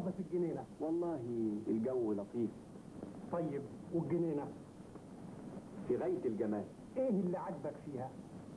النهارده في الجنينه والله الجو لطيف طيب والجنينه في غاية الجمال ايه اللي عجبك فيها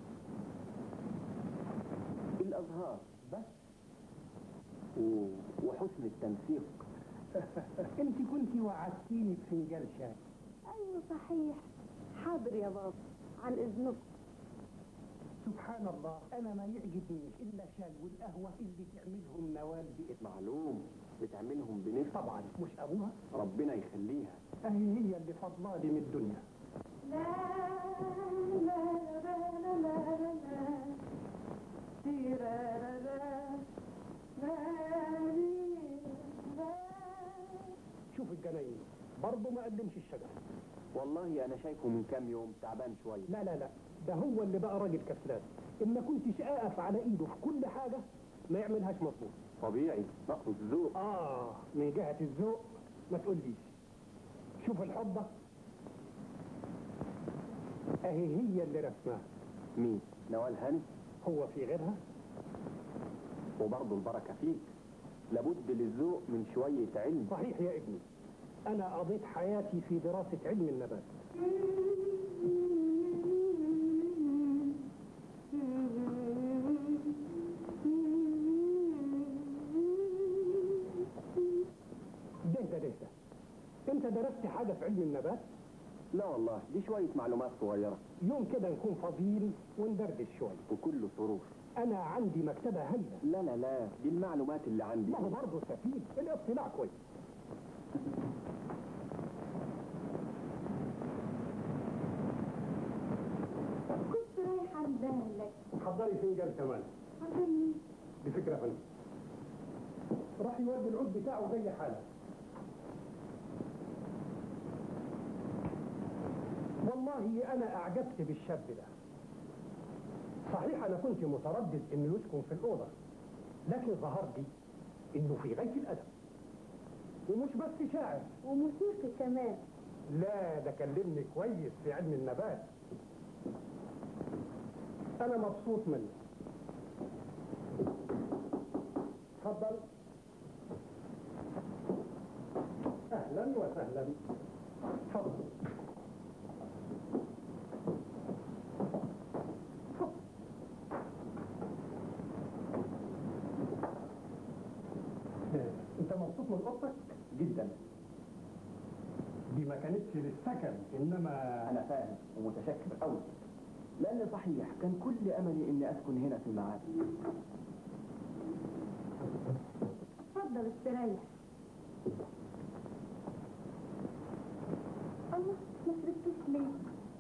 الأزهار بس و... وحسن التنسيق انت كنت وعدتيني بفنجان شاي ايوه صحيح حاضر يا بابا عن اذنكم سبحان الله انا ما يعجبنيش الا شاي والقهوه اللي تعملهم نوال بإذن معلوم بتعملهم بنفس طبعا مش ابوها ربنا يخليها اهي هي اللي فضلالي من الدنيا لا لا لا لا لا لا لا تيرارارا، لا لي، لا. شوف الجناين برضه ما قدمش الشجره والله أنا شايفه من كام يوم تعبان شوية لا لا لا ده هو اللي بقى راجل كسلان إن ما كنتش اقف على ايده في كل حاجه ما يعملهاش مظبوط طبيعي نقص الذوق اه من جهه الذوق ما تقوليش شوف الحضه اهي هي اللي رسمها مين نوال هاني هو في غيرها وبرضه البركة فيك لابد للذوق من شوية علم صحيح يا ابني انا قضيت حياتي في دراسه علم النبات ده ده ده ده. انت درست حاجه في علم النبات لا والله دي شوية معلومات صغيرة يوم كده نكون فاضيين وندردش شويه وكله سرور انا عندي مكتبه هايله لا لا لا دي المعلومات اللي عندي ما هو برضه سفيد الاطلاع كويس كنت رايحة لك حضري فنجان كمان عشان دي فكره فن راح يودي العود بتاعه زي حاله والله انا اعجبت بالشاب ده صحيح انا كنت متردد انه يسكن في الاوضه لكن ظهر لي انه في غايه الادب ومش بس شاعر وموسيقي كمان لا ده كلمني كويس في علم النبات انا مبسوط منه اتفضل اهلا وسهلا اتفضل اتفضل. انت مبسوط من اوضتك جدا دي ما كانتش للسكن انما أنا فاهم ومتشكر قوي لأن صحيح كان كل أملي إني أسكن هنا في المعادي اتفضل استريح الله ما شربتوش ليه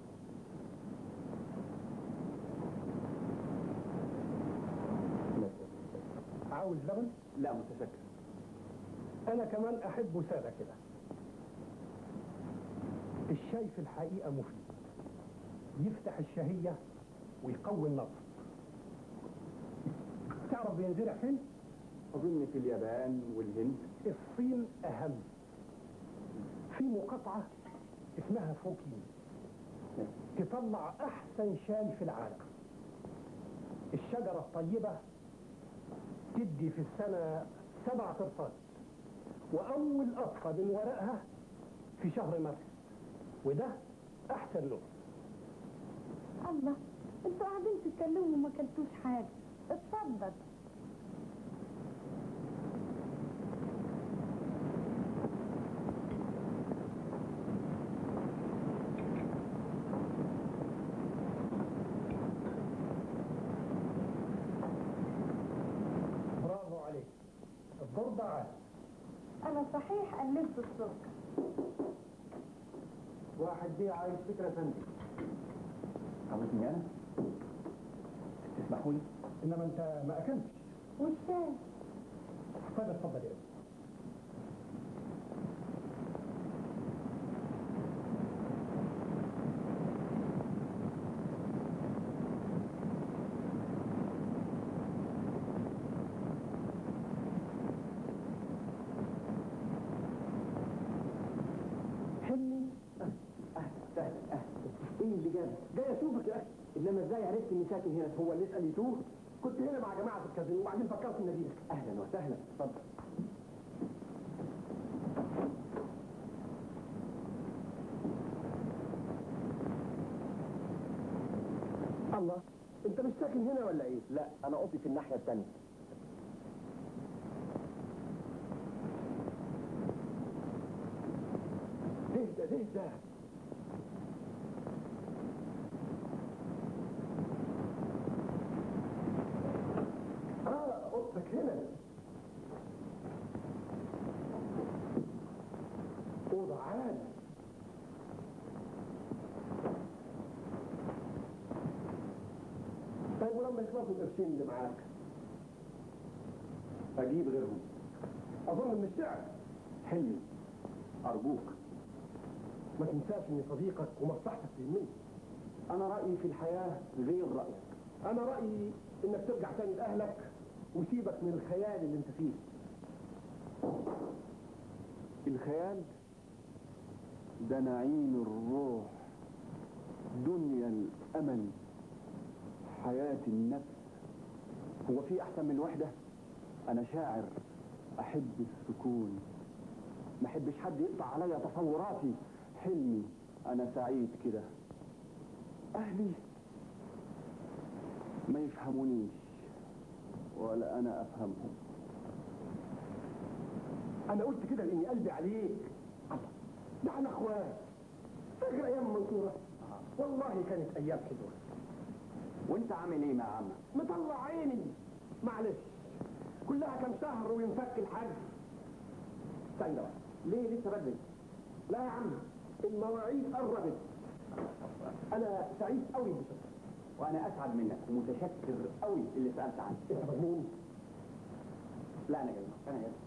عاوز لبن لا متشكر انا كمان احبه ساده كده الشاي في الحقيقه مفيد يفتح الشهيه ويقوي النظر تعرف بينزرع فين أظن في اليابان والهند الصين اهم في مقاطعه اسمها فوكين تطلع احسن شاي في العالم الشجره الطيبه تدي في السنه سبع قرصات واول قطفه من ورقها في شهر مارس وده احسن له الله انتوا قاعدين تتكلموا وما كلتوش حاجة اتفضل برافو عليك الدور ده عالي انا صحيح قللت السكر واحد دي عايز فكره ثانيه عاوزني أنا تسمحوا لي انما انت ما اكلتش والشاي طيب اتفضل يا ابني حلمي أهلا سهلا أهلا إيه اللي جابك؟ جاي أشوفك يا أخي إنما إزاي عرفت إني ساكن هنا؟ هو اللي يسأل يتوه؟ كنت هنا مع جماعه في الكازينو وبعدين فكرت ان اجيلك أهلا وسهلا اتفضل الله انت مش ساكن هنا ولا ايه؟ لا انا اوضتي في الناحيه الثانيه اهدى اهدى اه اوضتك هنا اوضه عالي طيب ولما يخلصوا القرشين اللي معاك اجيب غيرهم اظن ان الشعر حلمي ارجوك ما تنساش ان صديقك ومصلحتك تهمني انا رايي في الحياه غير رايك انا رايي انك ترجع تاني لاهلك وسيبك من الخيال اللي انت فيه الخيال ده نعيم الروح دنيا الأمل حياة النفس هو في أحسن من الوحدة أنا شاعر أحب السكون ما أحبش حد يقطع عليا تصوراتي حلمي أنا سعيد كده أهلي ما يفهمونيش ولا أنا أفهمهم انا قلت كده لاني قلبي عليك الله ده احنا اخوات فاكر ايام المنصوره والله كانت ايام حلوه وانت عامل ايه مع عمك مطلع عيني معلش كلها كام شهر وينفك الحج استنى بقى ليه لسه بدري لا يا عم المواعيد قربت انا سعيد قوي بشكل وانا اسعد منك ومتشكر قوي اللي سالت عنه انت مجنون لا انا جاي انا جاي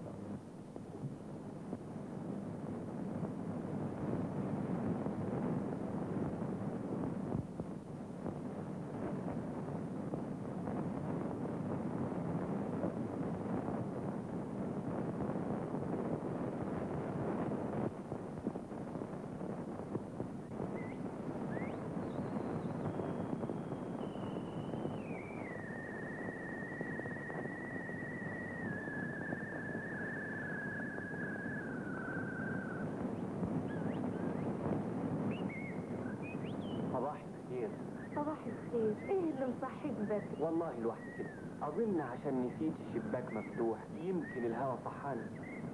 صباح الخير صباح الخير ايه اللي مصحيك بدري والله لوحدي كده اظن عشان نسيت الشباك مفتوح يمكن الهوا صحاني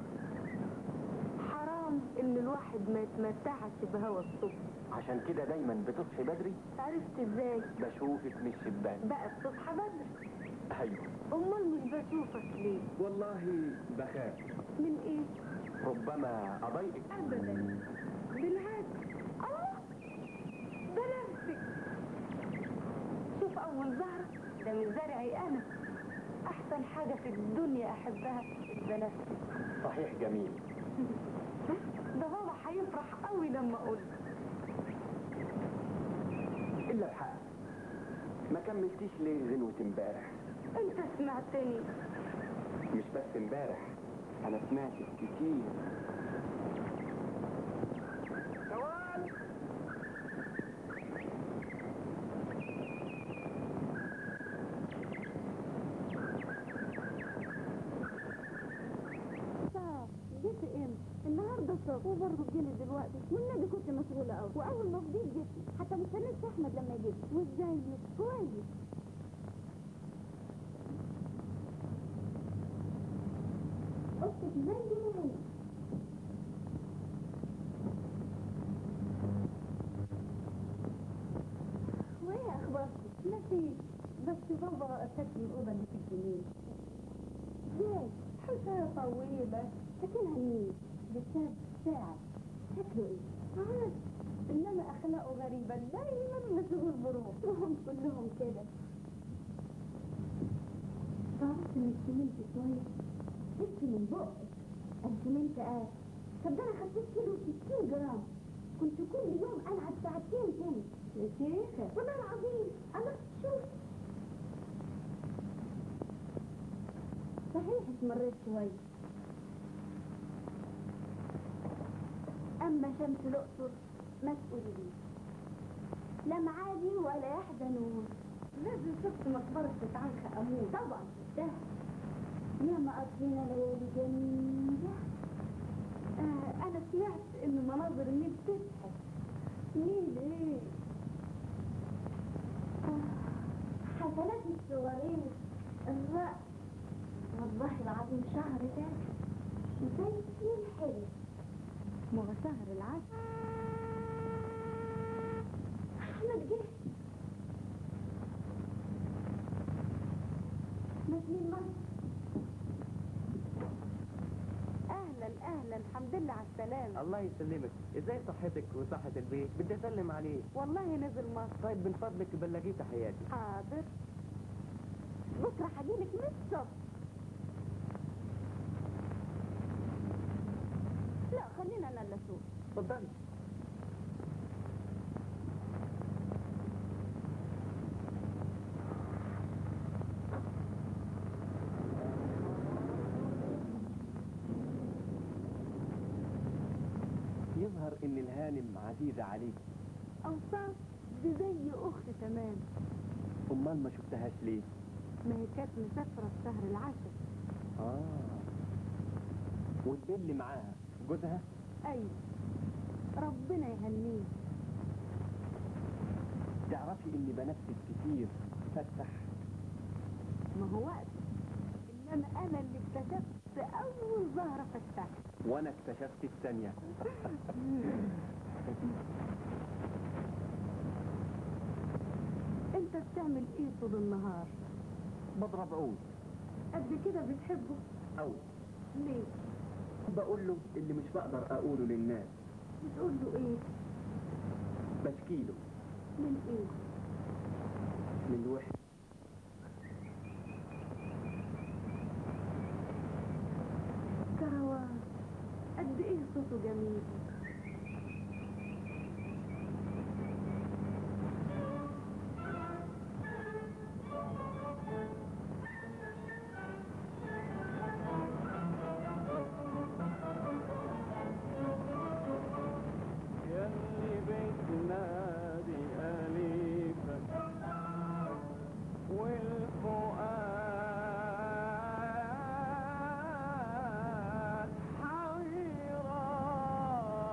حرام ان الواحد ما يتمتعش بهوا الصبح عشان كده دايما بتصحي بدري عرفت ازاي بشوفك من الشباك بقى بتصحى بدري ايوه امال مش بشوفك ليه والله بخاف من ايه ربما اضايقك ابدا بالعكس الله ده نفسك شوف اول زهرة ده من زرعي انا احسن حاجة في الدنيا احبها البنفسج صحيح جميل ده بابا هيفرح قوي لما اقول الا الحق ما كملتيش ليه غنوة امبارح انت سمعتني مش بس امبارح انا سمعتك كتير جوال صعب جيت امتى؟ النهارده الصبح وبرضه جيلي دلوقتي والنبي كنت مشغوله قوي واول ما فضيت جيت حتى ما استنيتش احمد لما يجي وازاي كويس اختك زي ما هي وايه اخبارك؟ مفيش بس بابا سكن الاوضه اللي في الجنين ازاي؟ حكايه طويله سكنها مين؟ بسبب ساعة شكله ايه؟ عارف انما اخلاقه غريبة دايما مشغول بروح وهم كلهم كده تعرف انك سمنت شوية انت من بقك قد سمنت اه طب ده انا خسيت كيلو 60 جرام كنت كل يوم العب ساعتين تاني يا شيخة والله العظيم انا شوف صحيح استمريت شوية أما شمس الأقصر مسؤولين لا معادي ولا يحزنون لازم شفت مقبرة عنخ امون طبعا ده يا ما قضينا ليالي جميلة آه انا سمعت ان مناظر النيل تضحك نيل ايه اهلا الحمد لله على السلامه الله يسلمك ازاي صحتك وصحة البيت بدي اسلم عليه والله نزل مصر طيب من فضلك بلغيه تحياتي حاضر بكره هجيلك من الصبح لا خلينا انا اللي اسوق اتفضلي يظهر ان الهانم عزيزة عليك اوصاف دي زي اختي تمام امال ما شفتهاش ليه ما هي كانت مسافره في شهر العسل اه والبيل اللي معاها جوزها ايوه ربنا يهنيه تعرفي اني بنفذ كتير فتح ما هو وقت انما انا اللي اكتشفت اول زهره فتحت وانا اكتشفت الثانية انت بتعمل ايه طول النهار بضرب عود قد كده بتحبه او ليه بقول له اللي مش بقدر اقوله للناس بتقول له ايه بشكيله من ايه من الوحدة كروان قد ايه صوته جميل يلي بتنادي أليفك والفؤاد حيران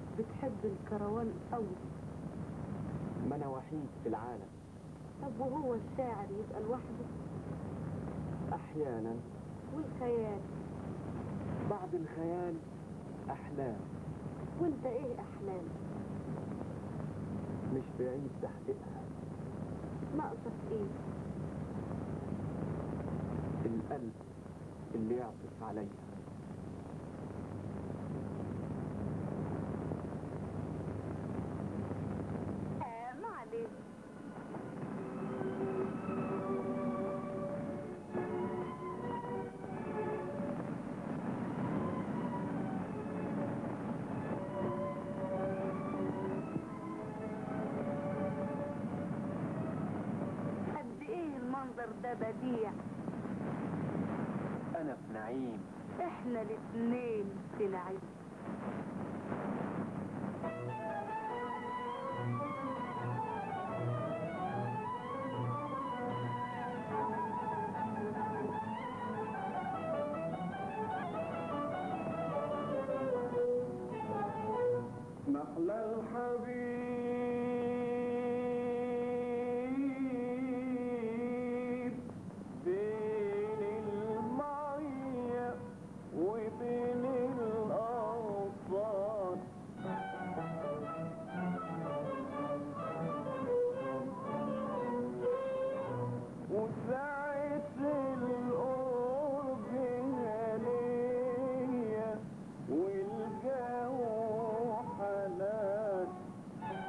بتحب الكروان قوي ما انا وحيد في العالم طب وهو الشاعر يبقى لوحده احيانا والخيال بعض الخيال احلام وانت ايه احلام مش بعيد تحقيقها ناقصك ايه القلب اللي يعطف عليها آه معلش قد ايه المنظر ده بديع انا في نعيم احنا الاتنين في نعيم محلى الحبيب بين المية وبين الأوطان وساعة القرب هنية والجو حنان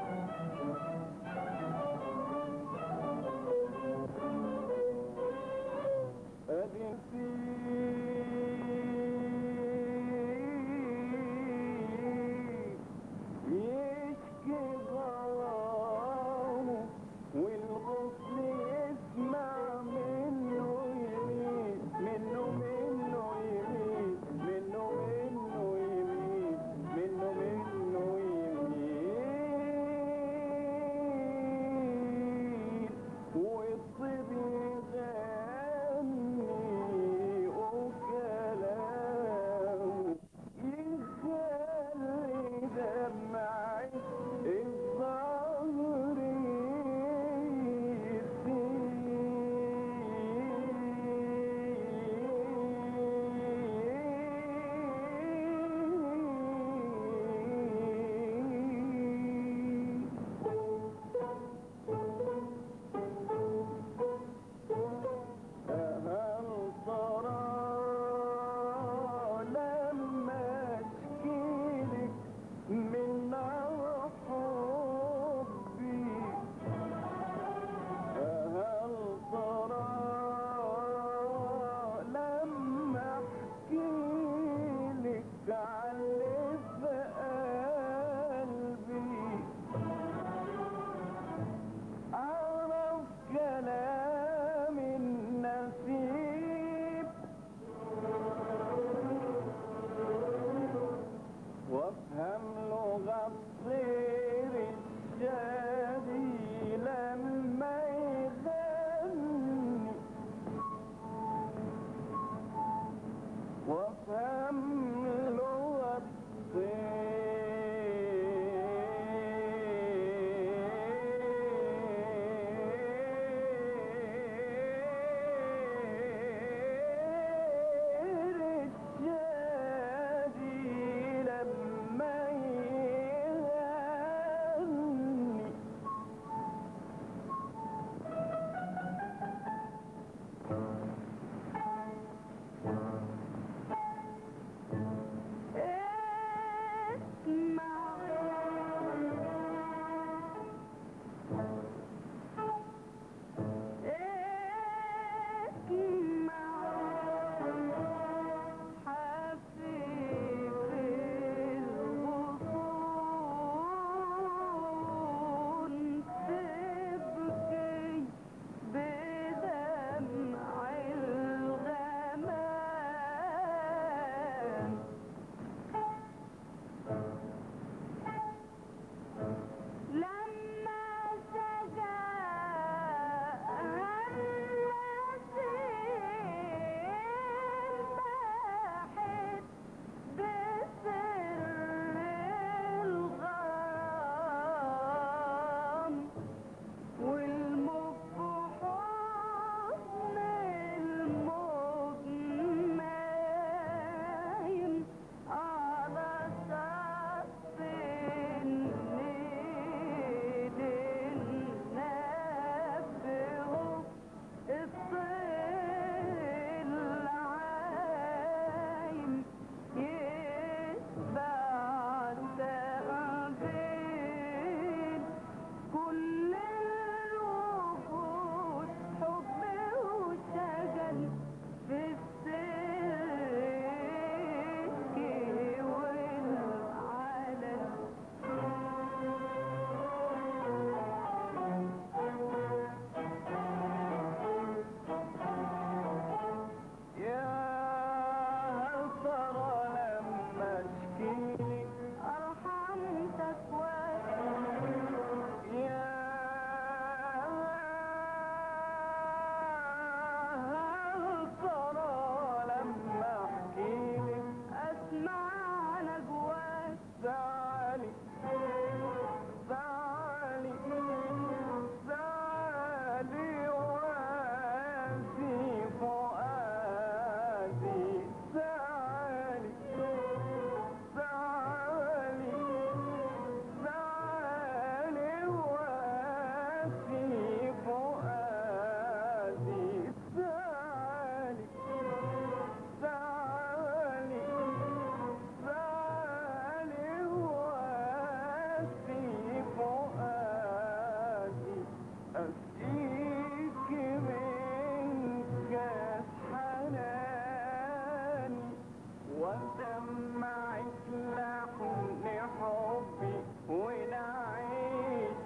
ونعيش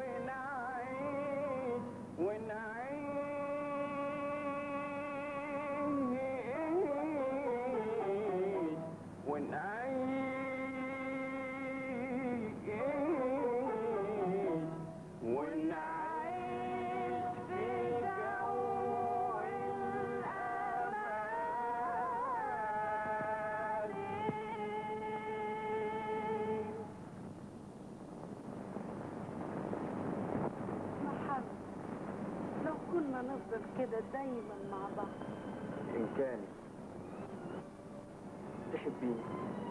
ونعيش ونعيش ونعيش ونعيش في جو الأمان محب لو كنا نفضل كده دايما مع بعض إن كان تحبيني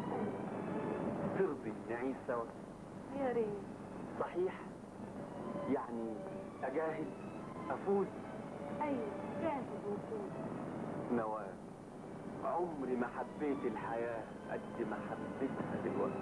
ترضي نعيش سوا يا ريت صحيح يعني أجاهد أفوز ايوه جاهز وفوز نوال عمري ما حبيت الحياة قد ما حبيتها دلوقتي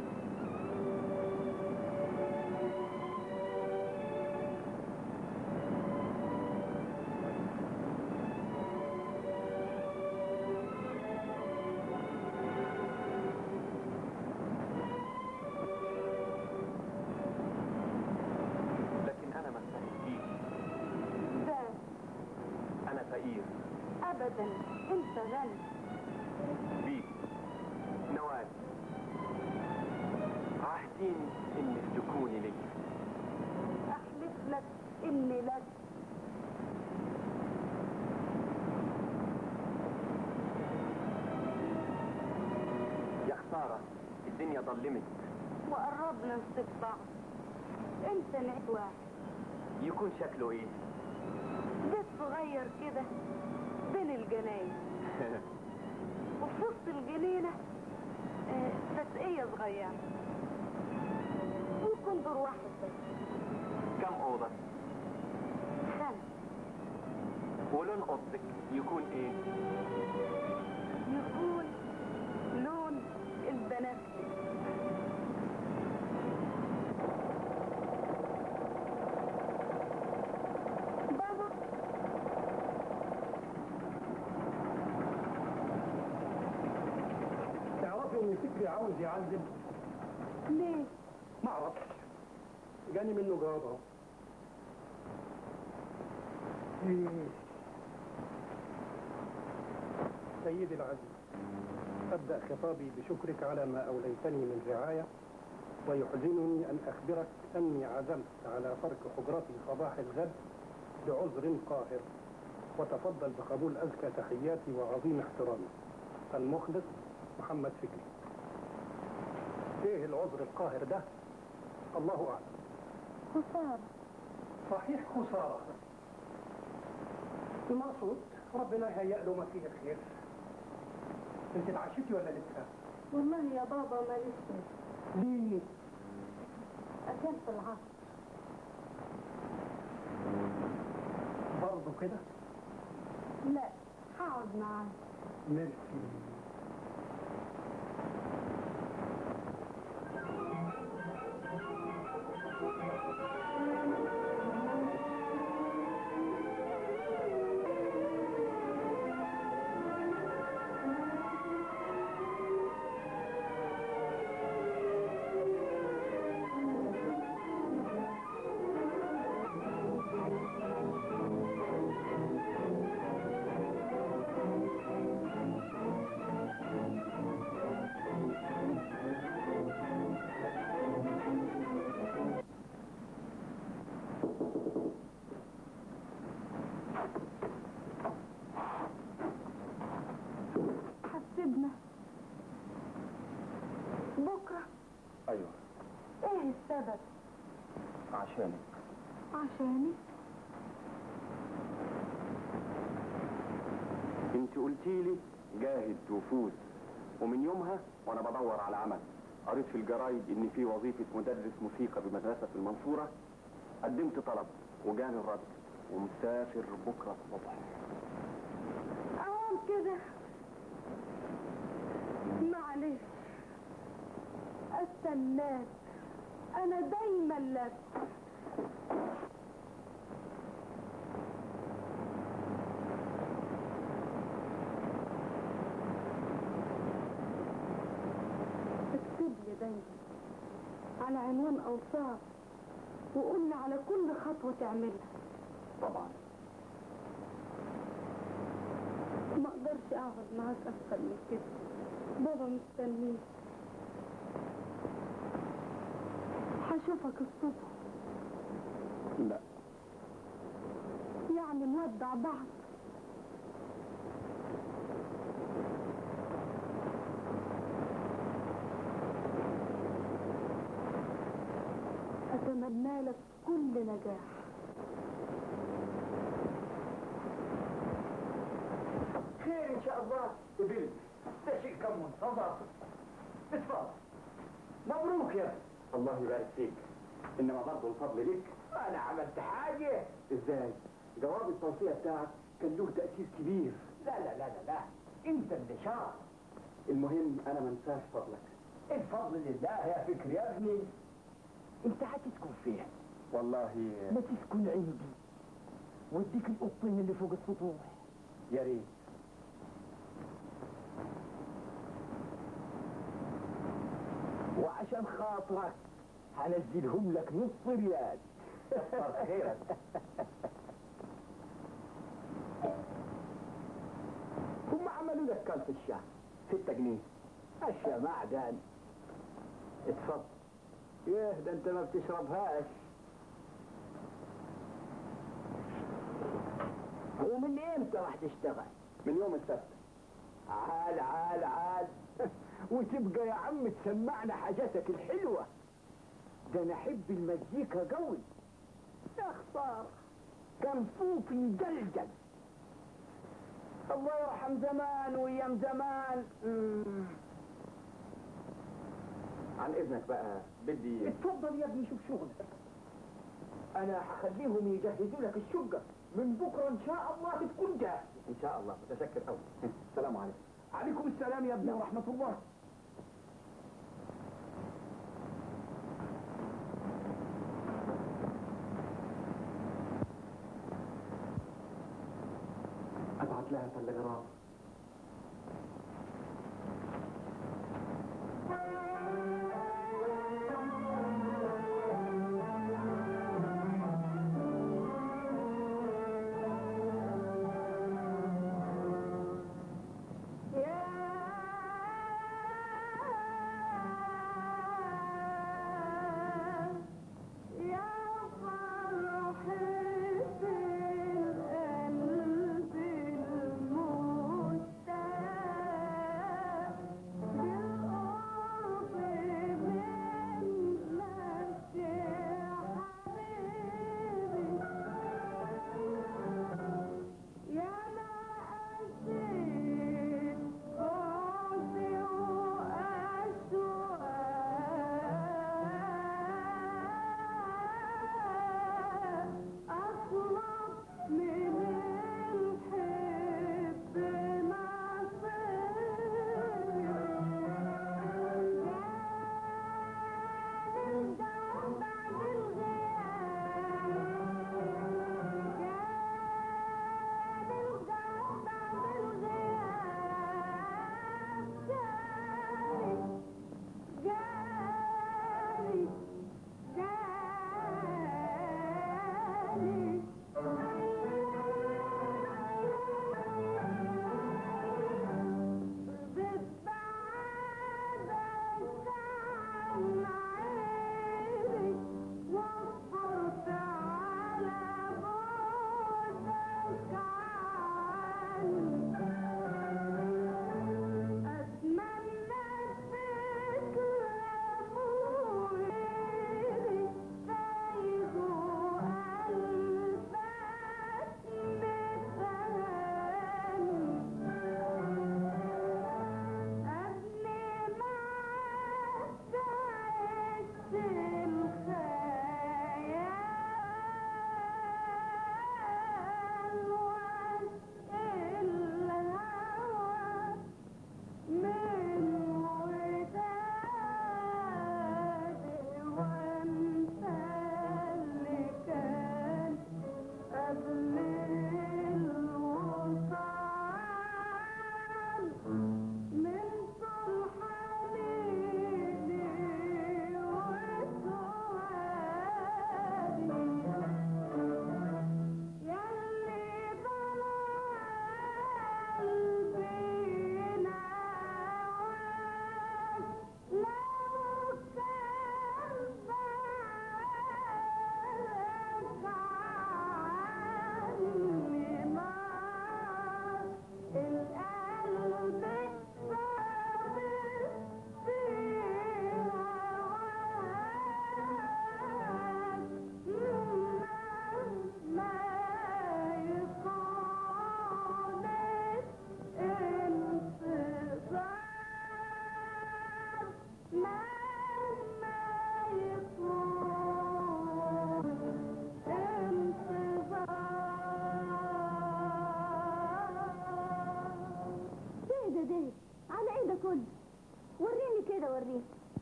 لكن أنا ما استحقيش ده أنا فقير ابدا انت غني بيك نوال عهديني انك تكوني لي احلف لك اني لك يا خسارة الدنيا ظلمت وقربنا نسيب بعض امتى نعيد واحد يكون شكله ايه بيت صغير كده بين الجناين وفي وسط الجنينة آه، تسقية صغيرة ويكون دور واحد بس كم أوضة خمس ولون أوضتك يكون ايه يكون لون البنفسجي بابا تعرفي ان فكري عاوز يعذب ليه ما اعرفش جاني منه جواب اهو إيه. سيدي العزيز أبدأ خطابي بشكرك على ما أوليتني من رعاية ويحزنني أن أخبرك أني عزمت على ترك حجرتي صباح الغد بعذر قاهر وتفضل بقبول أزكى تحياتي وعظيم احترامي المخلص محمد فكري ايه العذر القاهر ده الله اعلم خسارة صحيح خساره المقصود ربنا يهيأ له ما فيه الخير انت اتعشيتي ولا لسه والله يا بابا ما لسه ليه أكلت العصر برضه كده لا هقعد معاه ميرسي حسبنا بكرة ايوه ايه السبب عشانك عشاني انت قلتي لي جاهد وفوز ومن يومها وانا بدور على عمل قريت في الجرايد ان في وظيفه مدرس موسيقى بمدرسه في المنصوره قدمت طلب وجاني الرد ومسافر بكره الصبح أقوم كده معلش استناك انا دايما لك اكتب لي دايما على عنوان أوصاف وقلنا على كل خطوة تعملها طبعا ما اقدرش اقعد معاك اكتر من كده بابا مستنيك هشوفك الصبح لا يعني نودع بعض أتمنى لك كل نجاح خير ان شاء الله قبلت ده شيء كان منتظر اتفضل مبروك يا ابني الله يبارك فيك انما برضه الفضل ليك انا عملت حاجه ازاي جواب التوصيه بتاعك كان له تاثير كبير لا لا لا لا لا انت اللي شاطر المهم انا ما انساش فضلك الفضل لله يا فكر يا ابني انت هتسكن فين والله ما تسكن عندي واديك القطين اللي فوق السطوح يا ريت وعشان خاطرك هنزلهم لك نص ريال كتر خيرك هم عملوا لك كام في الشهر ستة جنيه اشياء معدن اتفضل ياه ده انت ما بتشربهاش ومن امتى راح تشتغل من يوم السبت عال عال عال وتبقى يا عم تسمعنا حاجاتك الحلوة ده انا احب المزيكا قوي يا خسارة كان صوتي مجلجل الله يرحم زمان وايام زمان مم. عن اذنك بقى بدي اتفضل يا ابني شوف شغلك انا هخليهم يجهزوا لك الشقة من بكرة ان شاء الله تكون جاهزة ان شاء الله متشكر قوي السلام عليكم عليكم السلام يا ابني ورحمة الله ابعت لها تلغراف يا فرحة القلب الموت الفل وريني كده وريني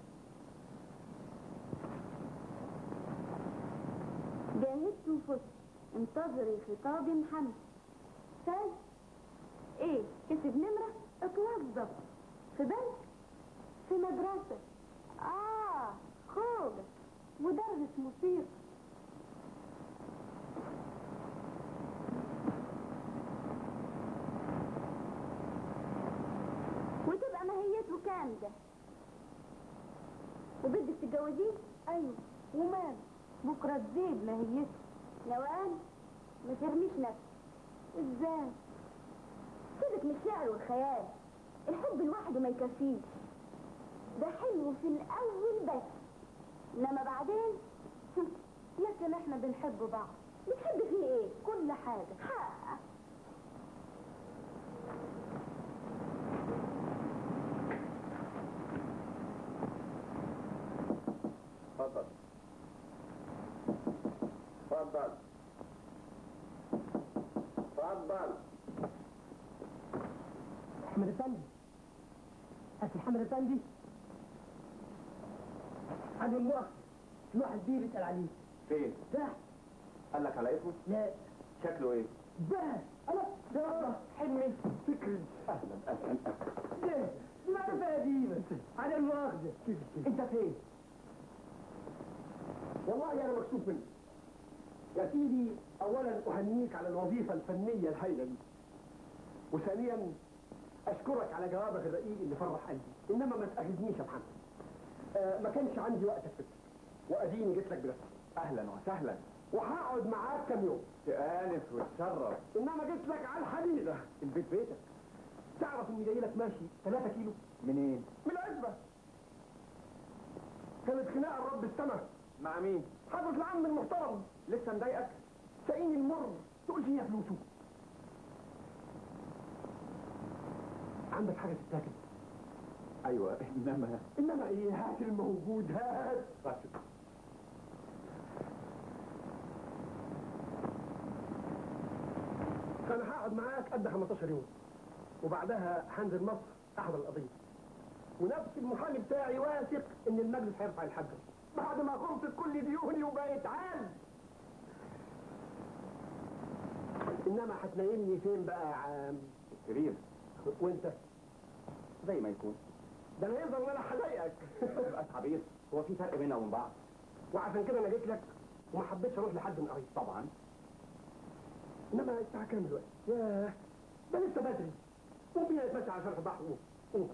جاهزت وفزت انتظري خطاب محمد فاز ايه كسب نمرة اتوظف في بنك في مدرسة اه خوجة مدرس موسيقى وتبقى ماهيته كاملة وبدك تتجوزيه؟ ايوه ومال بكرة تزيد ماهيته نوال ما ترميش نفسك ازاي؟ سيبك من الشعر والخيال الحب لوحده ما يكفيش ده حلو في الاول بس انما بعدين لكن احنا بنحب بعض بتحب فيه ايه كل حاجه حق اتفضل اتفضل اتفضل احمد افندي اخي محمد افندي عدو المؤخ الواحد دي بيسال عليه فين؟ ده قال لك على اسمه؟ لا شكله ايه؟ ده انا ده حلمي فكري اهلا اهلا ده دي معرفة قديمة على المؤاخذة انت فين؟ والله انا مكسوف منك يا سيدي اولا اهنيك على الوظيفه الفنيه الهائله دي وثانيا اشكرك على جوابك الرقيق اللي فرح قلبي انما ما تاخذنيش يا محمد آه ما كانش عندي وقت افتك واديني جيت لك بنفسي اهلا وسهلا وهقعد معاك كام يوم تآنس وتشرف انما جيت لك على الحديده البيت بيتك تعرف اني جاي لك ماشي 3 كيلو منين من العزبه كانت خناقه رب السماء مع مين حافظ العم المحترم لسه مضايقك ساقيني المر تقول فيها فلوسه عندك حاجه تتاكل ايوه انما انما ايه هات الموجود هات انا هقعد معاك قد 15 يوم وبعدها هنزل مصر احضر القضيه ونفس المحامي بتاعي واثق ان المجلس هيرفع الحجر بعد ما خلصت كل ديوني وبقيت عال انما هتنيمني فين بقى يا عم السرير وانت زي ما يكون ده انا يقدر ان انا هضايقك تبقى حبيب هو في فرق بيننا وبين بعض وعشان كده انا جيت لك وما حبيتش اروح لحد من قريب طبعا انما الساعه كام دلوقتي؟ ياه ده لسه بدري قوم بينا نتمشى على شرح البحر قوم قوم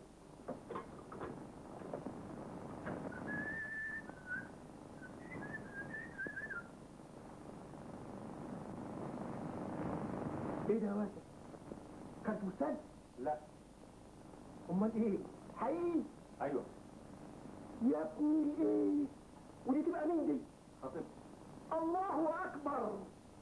ايه ده يا واسع؟ كانت مستند؟ لا امال ايه؟ حقيقي؟ ايوه يا ابني ايه؟ ودي تبقى مين دي؟ خطيب الله اكبر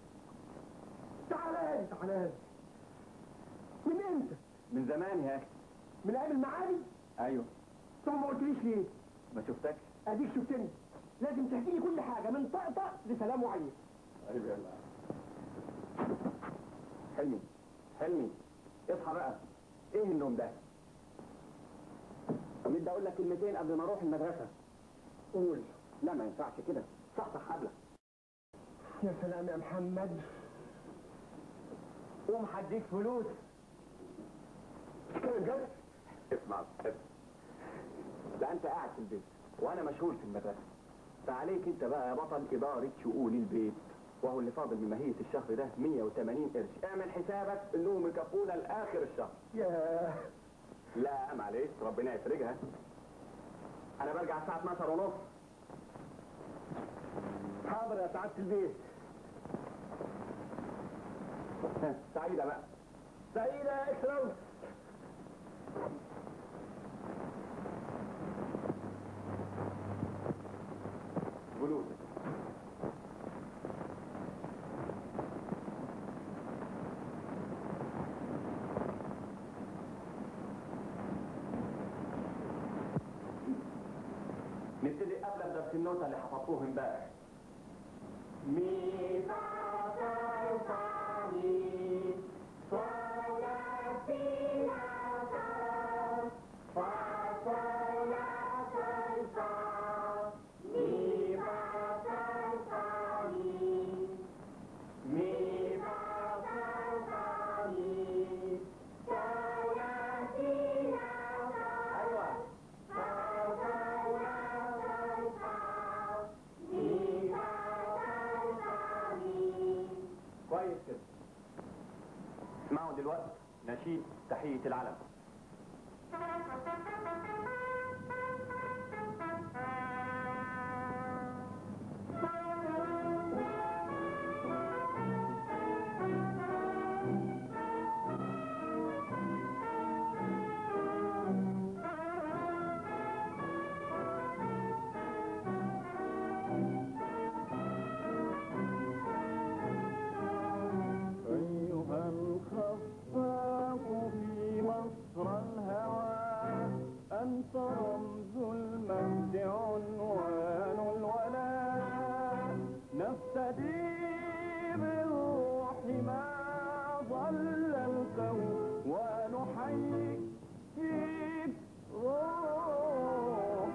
تعالى لي تعالى لي من امتى؟ من زمان يا اخي من ايام المعادي؟ ايوه ثم ما قلتليش ليه؟ ما شفتكش اديك شفتني لازم تحكي لي كل حاجه من طقطق لسلام وعيد طيب يلا حلمي حلمي اصحى بقى ايه النوم ده بدي اقول لك كلمتين قبل ما اروح المدرسه قول لا ما ينفعش كده صحصح حبلك يا سلام يا محمد قوم هديك فلوس كده بجد؟ اسمع اسمع لا انت قاعد في البيت وانا مشغول في المدرسه فعليك انت بقى يا بطل اداره شؤون البيت وهو اللي فاضل من ماهيه الشهر ده 180 قرش اعمل حسابك انهم يكفونا لاخر الشهر يا لا معلش ربنا يفرجها انا برجع الساعه 12 ونص حاضر يا سعاده البيت سعيده بقى سعيده يا اكسلنس جلوس نبتدي قبل درس النوتة اللي حفظتوه امبارح مي فا صل فا مي صل لا سي لا صل فا نشيد تحية العلم أيها الخفاق في مصر الهوى أنت رمز المجد عنوان الولاء نفتدي بالروح ما ضل الكون ونحييك روح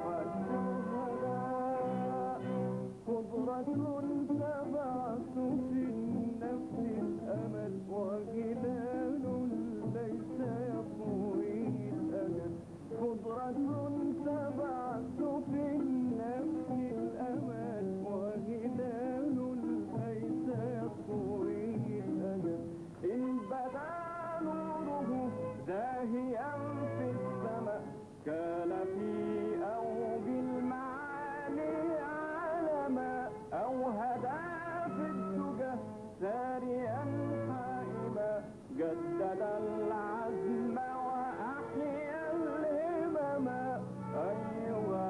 الشهداء قدرة تبعث في النفس الأمل وجلال ليس يطوي الأجل قدرة تبعث في النفس الأمل وجلال ليس يطوي الأجل إن بدا نوره زاهيا في السماء كان في أوج المعالي علما أو هدى في الدجى ساريا حائما جدد العزم وأحيا الهمم أيها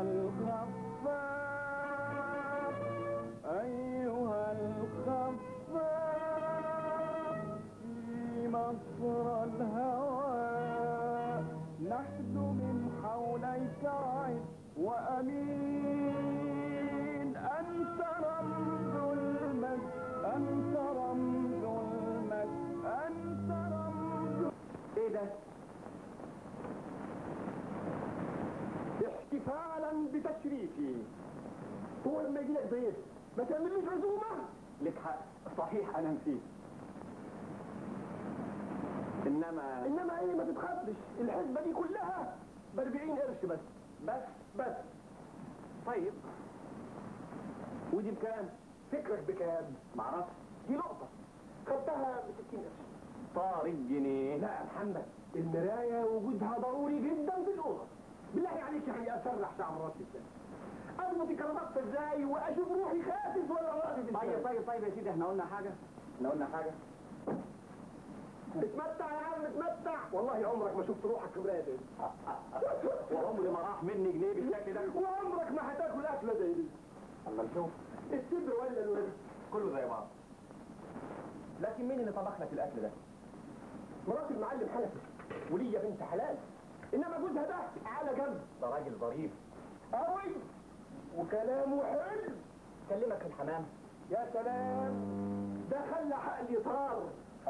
الخفاف أيها الخفاف في مصر الهوى نحن من حوليك عيد وأمين أنت رمز المجد أنت رمز المجد أنت رمز ايه ده؟ احتفالا بتشريفي هو لما يجي لك ضيف ما تعمليش عزومه لك حق صحيح انا نسيت انما انما ايه ما تتخضش الحسبه دي كلها ب 40 قرش بس بس بس طيب ودي بكام؟ فكرك بكام معرفش دي نقطه خدتها ب 60 قرش طار الجنيه لا يا محمد المرايه وجودها ضروري جدا في الاوضه بالله عليك يعني اسرح شعر راسي ازاي اضبط الكرافته ازاي واشوف روحي خاسس ولا راضي طيب طيب طيب يا سيدي احنا قلنا حاجة احنا قلنا حاجة اتمتع يا عم اتمتع والله عمرك ما شفت روحك راضي وعمري ما راح مني جنيه بالشكل ده وعمرك ما هتاكل اكله زي دي اما نشوف السبر ولا الورد كله زي بعض لكن مين اللي طبخ لك الاكل ده؟ مرات المعلم حنفي وليا بنت حلال انما جوزها ده على جنب ده راجل ظريف قوي وكلامه حلو كلمك الحمام يا سلام ده خلى عقلي طار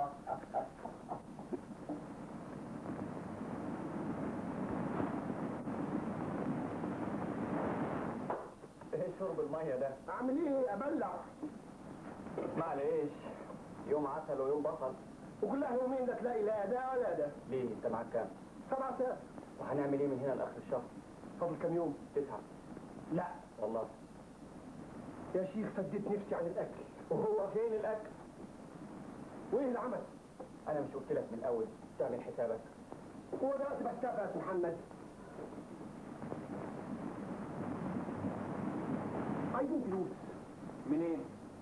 ايه شرب المية ده؟ اعمل ايه ابلع معلش يوم عسل ويوم بصل وكلها يومين لا تلاقي لا ده ولا ده ليه انت معاك كام؟ سبع ساعات وهنعمل ايه من هنا لاخر الشهر؟ فاضل كام يوم تسعة لا والله يا شيخ سديت نفسي عن الاكل وهو فين الاكل؟ وايه العمل انا مش قلت لك من الاول تعمل حسابك هو دلوقتي بكتفى يا محمد عايزين فلوس منين؟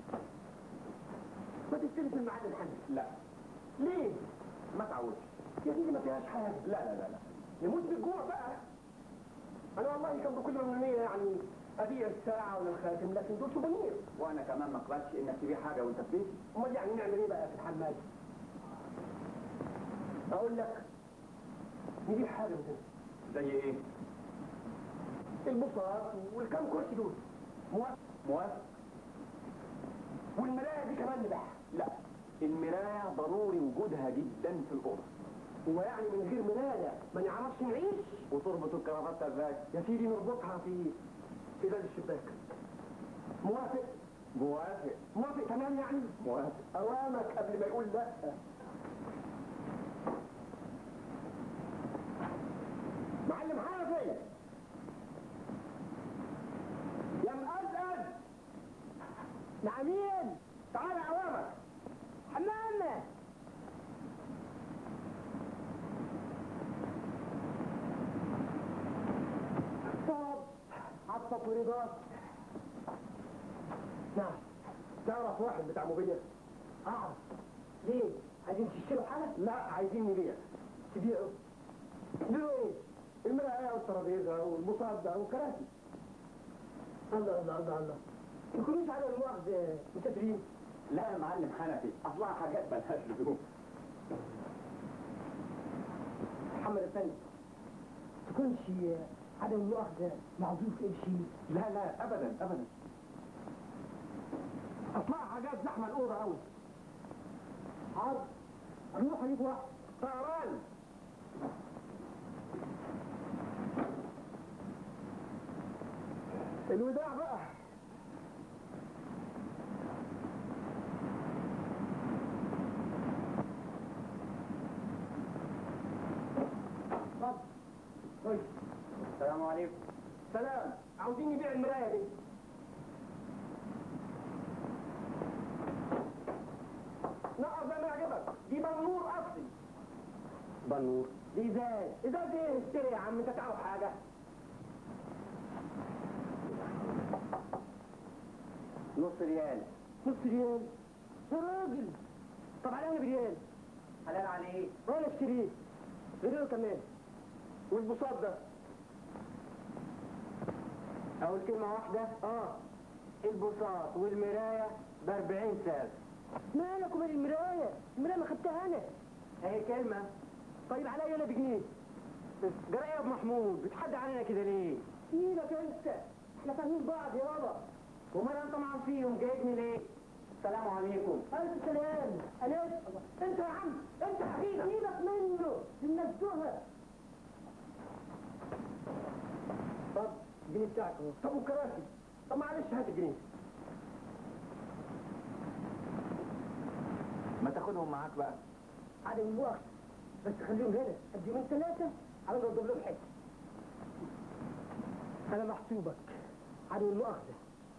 ما تستلف من معلم حنفي لا ليه ما تعودش يا سيدي ما فيهاش حاجه لا لا لا لا نموت بالجوع بقى انا والله كان بكل امنيه يعني ابيع الساعه ولا الخاتم لكن دول سوفونير وانا كمان ما اقبلش انك تبيع حاجه وانت في بيتي امال يعني نعمل ايه بقى في الحماد اقول لك نجيب حاجه من هنا زي ايه؟ البصار والكام كرسي دول موافق موافق والملايه دي كمان نبيعها لا المراية ضروري وجودها جدا في الأوضة هو يعني من غير مرايه ما نعرفش نعيش وتربط الكرافته ازاي؟ يا سيدي نربطها في في باب الشباك موافق موافق موافق تمام يعني موافق اوامك قبل ما يقول لا معلم حنفي يا مقزقز نعمين تعال اوامك حمامة ابو رضا نعم تعرف واحد بتاع موبيليا اعرف ليه عايزين تشتروا حاجه لا عايزين نبيع تبيعوا تبيعوا ايه المرايه والترابيزه والمصاب والكراسي الله الله الله الله تكونوش على المؤاخذه مسافرين لا يا معلم حنفي اصلها حاجات ملهاش لزوم محمد الثاني تكونش عدم المؤاخذه معذور في اي شيء لا لا ابدا ابدا اصلها حاجات زحمه الاوضه قوي عرض نروح اجيب واحد طيران الوداع بقى اتفضل طيب السلام عليكم سلام عاوزين نبيع المرايه دي نقر زي ما يعجبك دي بنور اصلي بنور دي ازاز ازاز ايه اشتري يا عم انت تعرف حاجه نص ريال نص ريال يا راجل طب علينا بريال حلال عليه وانا اشتريه غيره كمان والبساط ده اول كلمه واحده اه البساط والمرايه ب 40 سعر مالك ومال المرايه المرايه ما خدتها انا اهي كلمه طيب عليا انا بجنيه جرى يا ابو محمود بتحدى علينا كده ليه؟ سيبك انت احنا فاهمين بعض يابا ومال انا طمعان فيهم جايبني ليه؟ السلام عليكم الف سلام انا انت يا عم انت حقيقة سيبك منه بنزوها طب الجنيه بتاعك اهو طب والكراسي طب معلش هات الجنيه ما تاخدهم معاك بقى عدم المؤاخذة بس خليهم هنا قد يومين ثلاثة على ما اضرب لهم حته انا محسوبك عدم المؤاخذة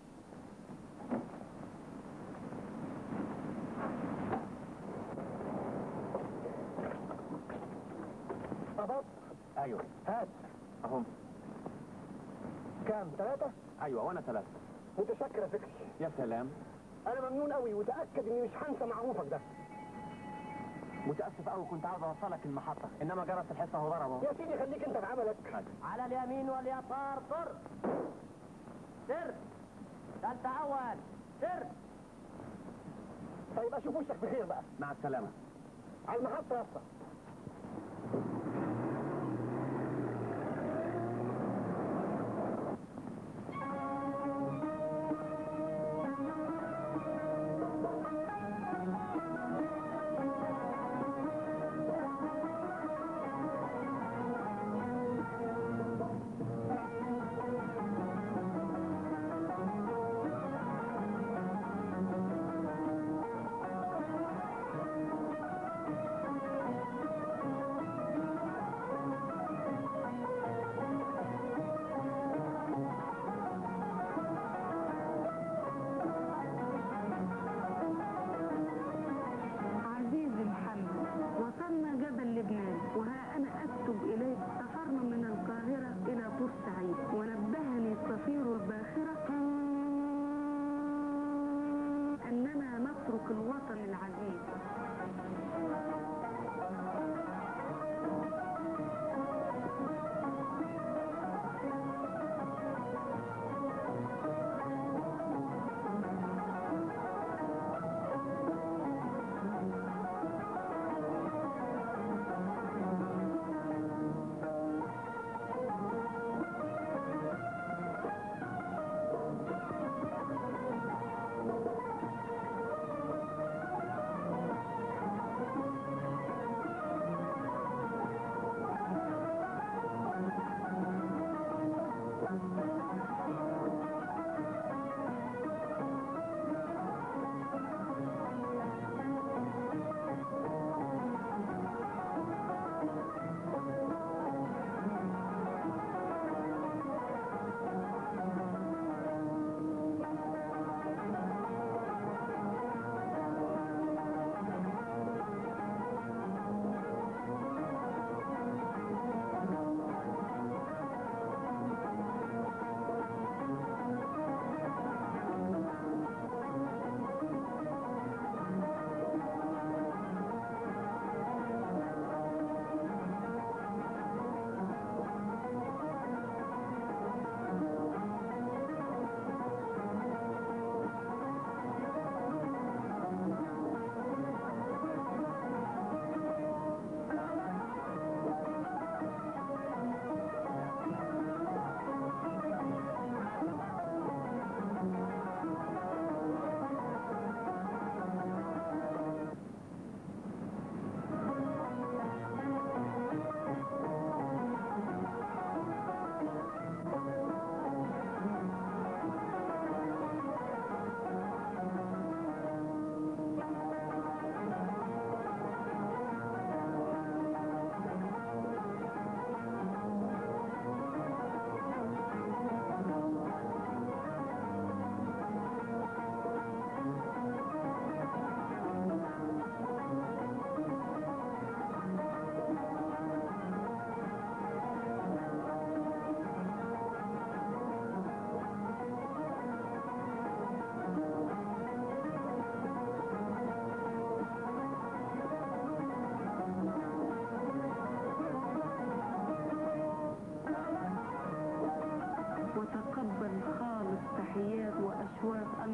قبض ايوه هات اهم كام ثلاثة ايوه وانا ثلاثه متشكر يا فكري يا سلام انا ممنون قوي وتأكد اني مش هنسى معروفك ده متاسف قوي كنت عاوز اوصلك المحطه انما جرس الحصه وضربه يا سيدي خليك انت في عملك على اليمين واليسار طر سر ثالثة أول سر طيب اشوف وشك بخير بقى مع السلامه على المحطة يا اسطى عزيزي محمد وصلنا جبل لبنان وها أنا أكتب إليك سافرنا من القاهرة إلى بورسعيد ونبهني السفير الباخرة أننا نترك الوطن العزيز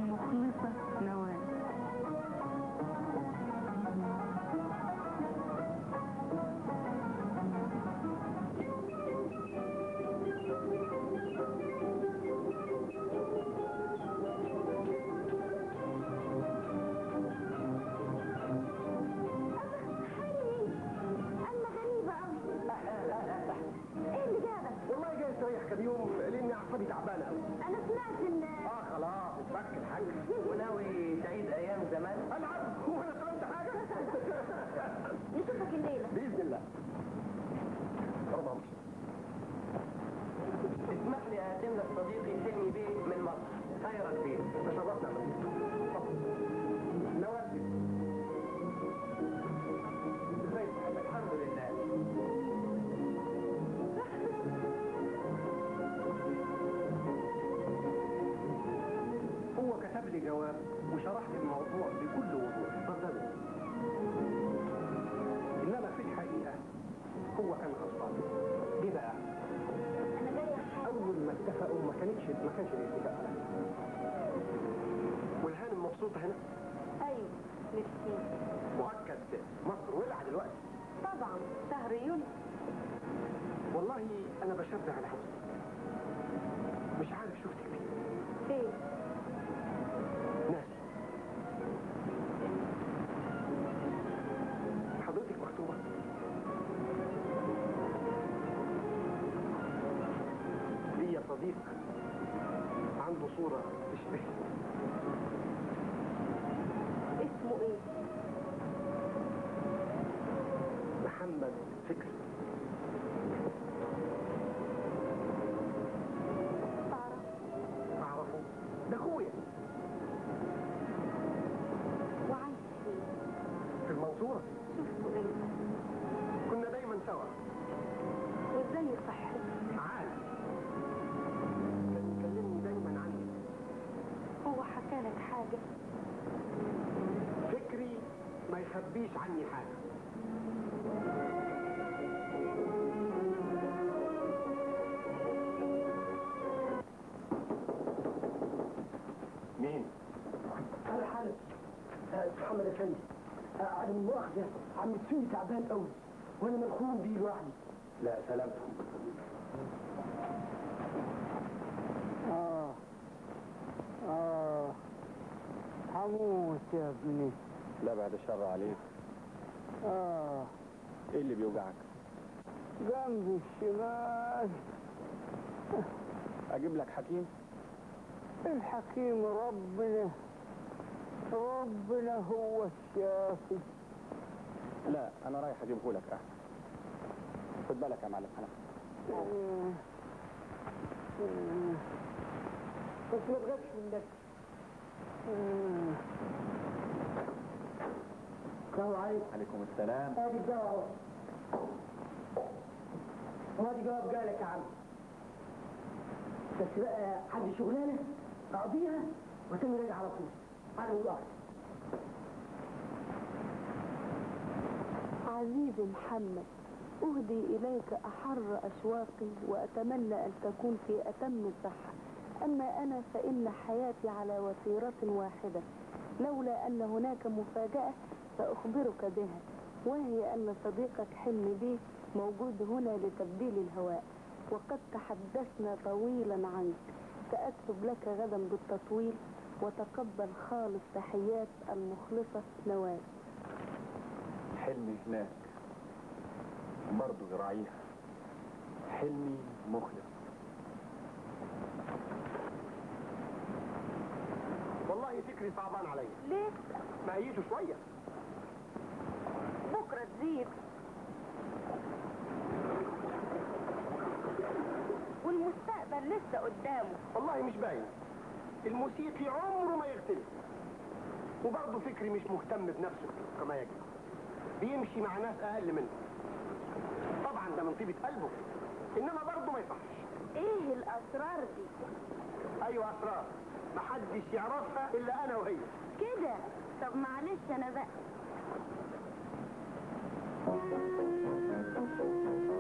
المخلصة نوال أنا غريبة أوي إيه اللي جابك؟ والله جاي استريح كم يوم لاني اعصابي تعبانه قوي أنا سمعت إن اه خلاص اتفك الحاج وناوي تعيد ايام زمان العب هو انا فهمت حاجه نشوفك الليلة باذن الله ربما اسمح لي اقدم لك صديقي حلمي بيه من مصر خيرك بيه تشرفنا نوال ازيك الحمد لله هو كتب لي جواب وشرحت الموضوع بكل وضوح اتفضل انما في الحقيقه هو كان غلطان ليه بقى أنا جاية اول ما اتفقوا ما كانتش ما كانش الاتفاق ده. والهانم مبسوطه هنا أيوة نفسي مؤكد مصر ولع دلوقتي طبعا شهر يوليو والله انا بشبه على حسني مش عارف شفتك فين ايه ناسي حضرتك مكتوبة ليا صديق عنده صورة تشبهك اسمه ايه محمد فكري تعرف أعرفه ده أخويا وعايش فين في المنصورة شفته امتى كنا دايما سوا وازاي صحته عال كان يكلمني دايما عني هو حكى لك حاجة فكري ما يخبيش عني حاجة مين؟ انا حالف آه، محمد افندي آه، على المؤاخذه عم تسوي تعبان قوي وانا ملخوم بيه لوحدي لا سلامته آه آه هموت يا ابني لا بعد الشر عليك آه ايه اللي بيوجعك جنبي الشمال اجيب لك حكيم الحكيم ربنا ربنا هو الشافي لا انا رايح اجيبه لك احسن خد بالك يا معلم حنفي آه. آه. بس ما تغيبش منك آه. السلام عليكم عليكم السلام ادي الدواء اهو وادي جواب جالك يا عم بس بقى عندي شغلانه اقضيها وتاني راجع على طول على الارض عزيزي محمد أهدي إليك أحر أشواقي وأتمنى أن تكون في أتم صحة أما أنا فإن حياتي على وتيرة واحدة لولا أن هناك مفاجأة سأخبرك بها وهي أن صديقك حلمي بيه موجود هنا لتبديل الهواء وقد تحدثنا طويلا عنك سأكتب لك غدا بالتطويل وتقبل خالص تحيات المخلصة نوال حلمي هناك برضه يراعيها حلمي مخلص والله فكري صعبان عليا ليه؟ مقيته شوية بكرة تزيد والمستقبل لسه قدامه والله مش باين الموسيقي عمره ما يختلف وبرضه فكري مش مهتم بنفسه كما يجب بيمشي مع ناس اقل منه طبعا ده من طيبة قلبه انما برضه ما يصحش ايه الاسرار دي ايوه اسرار محدش يعرفها الا انا وهي كده طب معلش انا بقى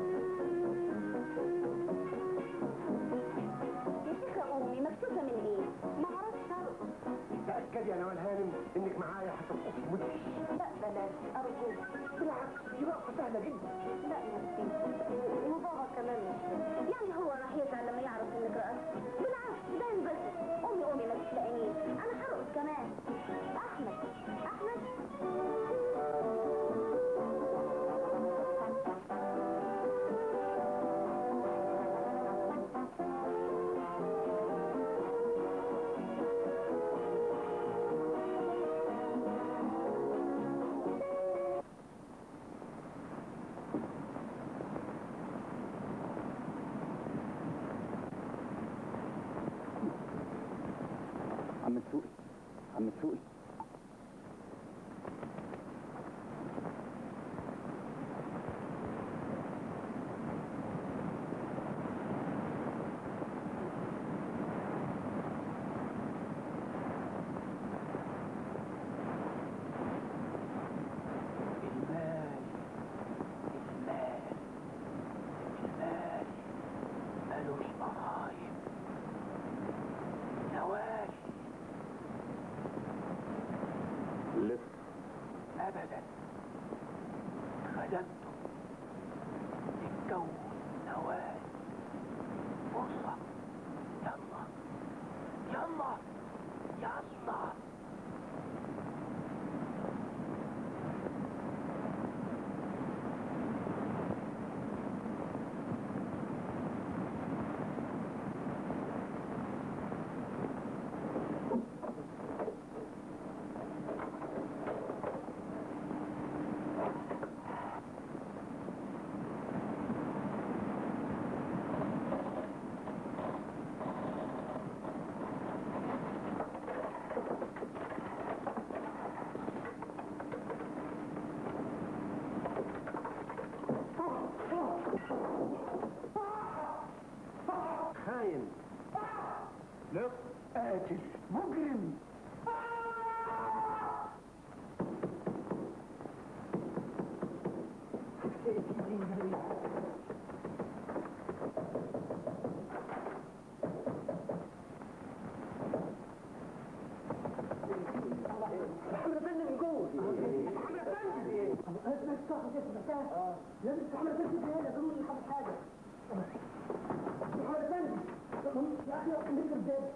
يا شيخة أمي مكسوفة من إيه؟ ما اعرفش ارقص تأكدي يا نوال هانم انك معايا هترقصي مدهش لا بلاش ارجوك بالعكس دي رقصة سهلة جدا لا نسيت وبابا كمان مش يعني هو راح يزعل لما يعرف انك رقصت بالعكس ده ينبسط قومي قومي ما تلاقينيش انا هرقص كمان احمد احمد عم تسوقي عم تسوقي المال المال المال ملوش ضرايب نوال لف ابدا خدمته تتكون نوال فرصة يلا يلا يلا خاين لف قاتل مجرم محمد افندي من جوه محمد افندي اسمك صح اسمك لازم محمد افندي هنا ضروري حاجه حاجه محمد افندي يا اخي نركب الباب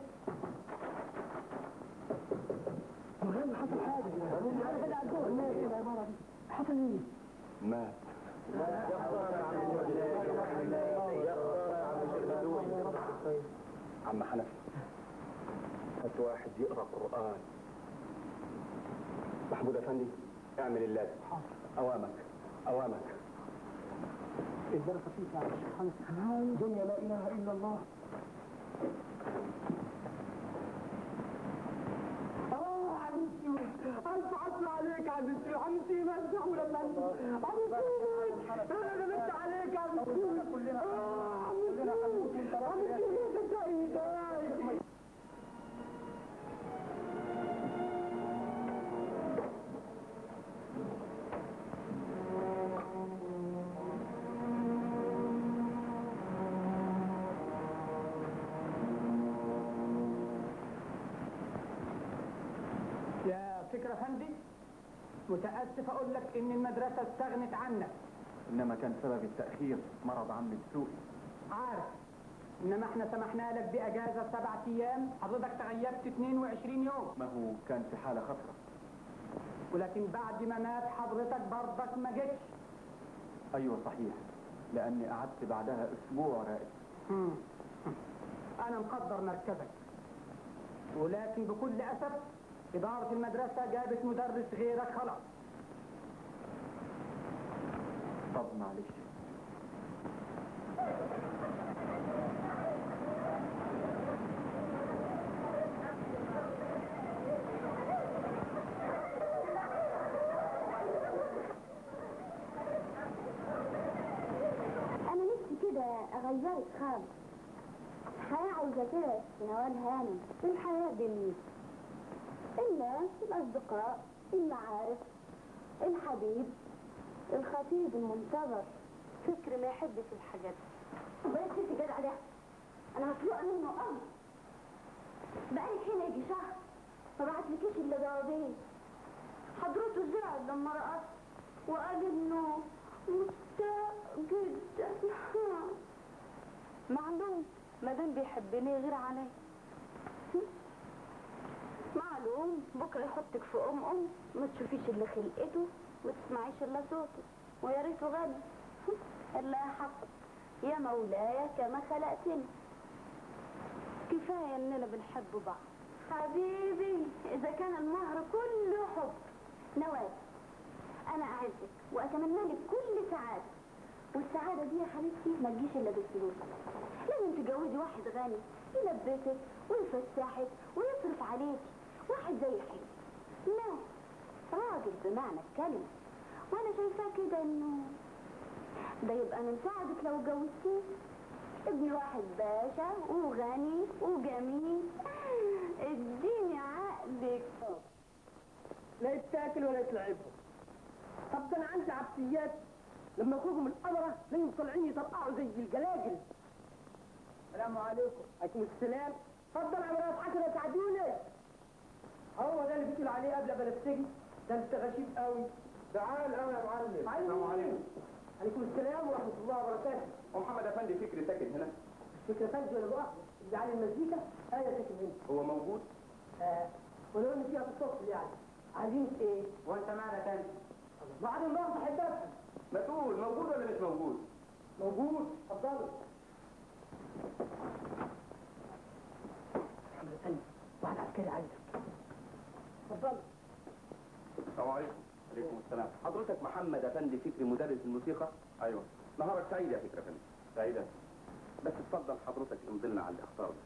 مهم حصل حاجه انا كده على الدور الناس في العماره دي حصل ايه؟ مات عم حنفي هات واحد يقرا قران محمود افندي اعمل اللازم اوامك اوامك البركه فيك يا شيخ حمزه دنيا لا اله الا الله اه عمتي الف عصر عليك يا عمتي عمتي مسح ولما عمتي انا غلبت عليك يا عمتي كلنا كلنا عمتي انت سعيد يا فكرة فندي متأسف أقول لك إن المدرسة استغنت عنك انما كان سبب التاخير مرض عم دسوقي عارف إنما إحنا سمحنا لك بأجازة سبعة أيام حضرتك تغيبت 22 يوم ما هو كان في حاله خطره ولكن بعد ما مات حضرتك برضك ما جيتش ايوه صحيح لاني قعدت بعدها اسبوع راقد مم. أنا مقدر مركزك ولكن بكل أسف إدارة المدرسة جابت مدرس غيرك خلاص طب معلش انا نفسي كده اغيرك خالص الحياة عاوزة كده يا نوال هانم الحياة جميلة الناس الأصدقاء المعارف الحبيب الخطيب المنتظر فكر ما يحبش الحاجات دي بس انت جدع ده انا مسلوقة منه قوي بقالك هنا يجي شهر ما بعتلكيش الا جوابين حضرته زعل لما رقص وقال انه مشتاق جدا معلوم ما دام بيحبني غير علي معلوم بكره يحطك في ام ام ما تشوفيش الا خلقته ما تسمعيش الا صوته ويا ريته غني الا يا حق يا مولاي كما خلقتني كفايه اننا بنحب بعض حبيبي اذا كان المهر كله حب نوال انا اعزك واتمنى لك كل سعاده والسعاده دي يا حبيبتي ما تجيش الا بالفلوس لازم تتجوزي واحد غني يلبسك ويفسحك ويصرف عليكي واحد زي حلو لا راجل بمعنى الكلمه وانا شايفاه كده انه ده يبقى من سعدك لو اتجوزتيه ابن واحد باشا وغني وجميل اديني عقلك لا يتاكل ولا يتلعبوا طب ده انا عندي عبسيات لما يخرجوا من القمرة تلاقيهم طالعين يطرقعوا زي الجلاجل السلام عليكم عليكم السلام اتفضل عمليات حسنة ساعدوني هو ده اللي بتقول عليه قبل بنفسجي ده انت غشيم قوي تعال انا يا معلم السلام عليكم عليكم السلام ورحمة الله وبركاته ومحمد افندي فكري ساكن هنا فكرة فندي ولا مؤاخذة اللي على المزيكا آية ساكن هنا هو موجود آه ولو ان فيها تتصل يعني عايزين ايه؟ وانت معنا تاني بعد المؤاخذة حب افهم ما تقول موجود ولا مش موجود موجود اتفضلوا محمد افندي واحد عسكري عايزك اتفضلوا السلام عليكم عليكم السلام حضرتك محمد افندي فكري مدرس الموسيقى ايوه نهارك سعيد يا فكري افندي سعيدة بس اتفضل حضرتك امضي لنا على الاخطار ده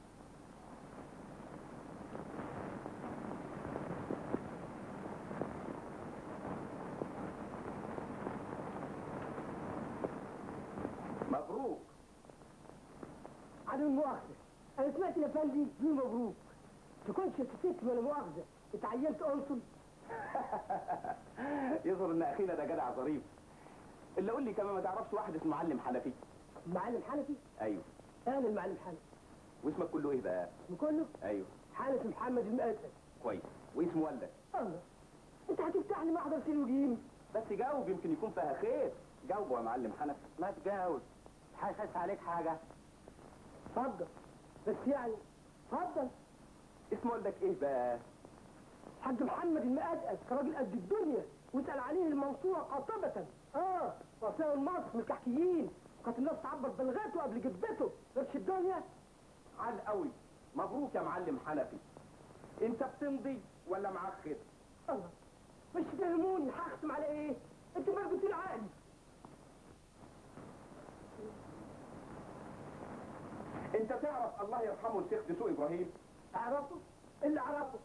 مبروك عدم المؤاخذة أنا سمعت يا فندي دي مبروك تكونش سكت ولا مؤاخذة اتعينت قنصل يظهر ان اخينا ده جدع ظريف اللي قول لي كمان ما تعرفش واحد اسمه معلم حنفي معلم حنفي ايوه أنا المعلم حنفي واسمك كله ايه بقى اسمه كله ايوه حنفي محمد المقدس كويس واسم والدك الله أنت هتفتح لي محضر سلوجين بس جاوب يمكن يكون فيها خير جاوبه يا معلم حنفي ما تجاوز حاسس عليك حاجة اتفضل بس يعني اتفضل اسم والدك ايه بقى حاج محمد المقدس راجل قد الدنيا واسأل عليه المنصورة قاطبة اه وفاء مصر من الكحكيين وكانت الناس تعبر بلغته قبل جدته غيرش الدنيا عال قوي مبروك يا معلم حنفي انت بتمضي ولا معاك خير الله مش تفهموني هختم على ايه انتوا ما جبتوا لي عقلي انت تعرف الله يرحمه الشيخ دسوق ابراهيم اعرفه اللي اعرفه